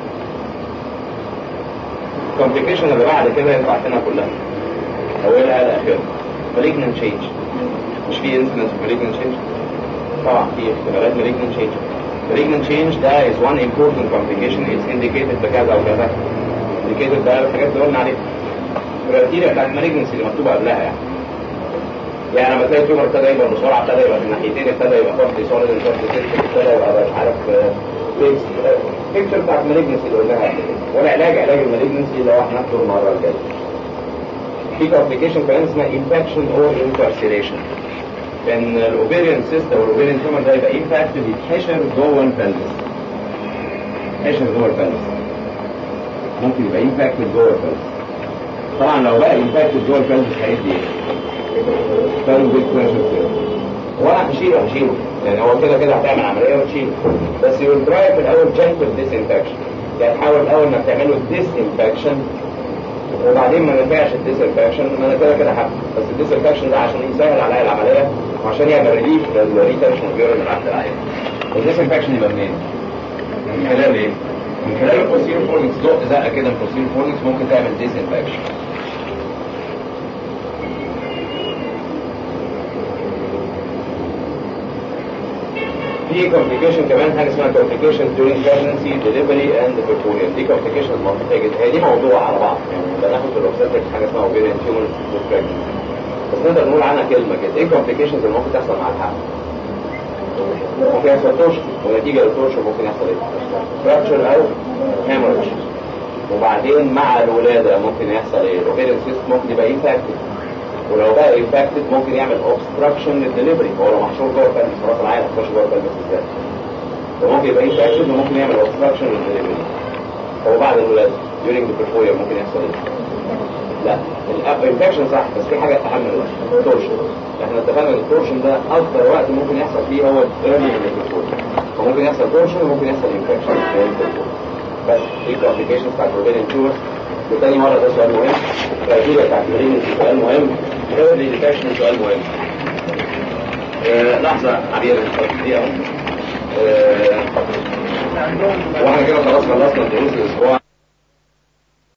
الكومبليكيشن اللي بعد كده ينفع لنا كلها اولها لاخرها مالجنت تشينج مش في انسيدنس مالجنت تشينج طبعا في احتمالات مالجنت تشينج malignant change ده is one important complication it's indicated بكذا وكذا indicated ده الحاجات اللي قلنا عليها الكرايتيريا بتاعت المالجنسي اللي مكتوبه قبلها يعني يعني لما تلاقي التيومر ابتدى يكبر بسرعه ابتدى يبقى في الناحيتين ابتدى يبقى فاضي سوليد ابتدى يبقى مش عارف بيكتشر بتاعت المالجنسي اللي قلناها قبل كده والعلاج علاج المالجنسي اللي هو هناخده المره الجايه في كومبليكيشن كمان اسمها انفكشن اور انكارسيريشن ان الاوفيريان سيست او الاوفيريان تيومر ده يبقى انفاكتد يتحشر جوه البلس يتحشر جوه البلس ممكن يبقى انفاكتد جوه البلس طبعا لو بقى انفاكتد جوه البلس هيدي ايه؟ pelvic pressure test وانا هشيله هشيله يعني هو كده كده هتعمل عمليه وتشيله بس يقول تراي في الاول جنتل ديس انفكشن يعني تحاول الاول انك تعمله ديس انفكشن وبعدين ما نفعش الديس انفكشن ما انا كده كده هعمل بس الديس انفكشن ده عشان يسهل عليا العمليه وعشان يعمل ريليف للريتنشن البيور اللي تحت العين الديس انفكشن يبقى منين؟ من خلال ايه؟ من خلال البوستيريور فورنكس زق زقه كده من البوستيريور فورنكس ممكن تعمل ديس انفكشن في كومبليكيشن كمان حاجه اسمها كومبليكيشن during pregnancy delivery and performance دي كومبليكيشن منطقيه جدا هي دي موضوع على بعض يعني بناخد في الاوبستريك حاجه اسمها ovarian tumor pregnancy بس نقدر نقول عنها كلمه كده ايه الكومبليكيشنز اللي ممكن تحصل مع الحمل؟ ممكن يحصل تورشن ونتيجه للتورشن ممكن يحصل ايه؟ فراكشر او هيموريدج وبعدين مع الولاده ممكن يحصل ايه؟ الاوفيريان سيست ممكن يبقى انفكتد ولو بقى انفكتد ممكن يعمل اوبستراكشن للدليفري هو لو محشور جوه الفلس خلاص العيال هتخش جوه الفلس ازاي؟ وممكن يبقى انفكتد وممكن يعمل اوبستراكشن للدليفري هو بعد الولاده during the performance ممكن يحصل ايه؟ لا الانفكشن صح بس في حاجه اهم من التورشن احنا اتفقنا ان التورشن ده اكتر وقت ممكن يحصل فيه هو الايرلي انفكشن فممكن يحصل تورشن وممكن يحصل انفكشن بس دي كومبليكيشنز بتاعت روبيلين تيومر وتاني مره ده سؤال مهم الكرايتيريا بتاعت الرينج سؤال مهم ايرلي ديتكشن سؤال مهم آه لحظه عبير دقيقه آه واحنا كده خلاص خلصنا دروس الاسبوع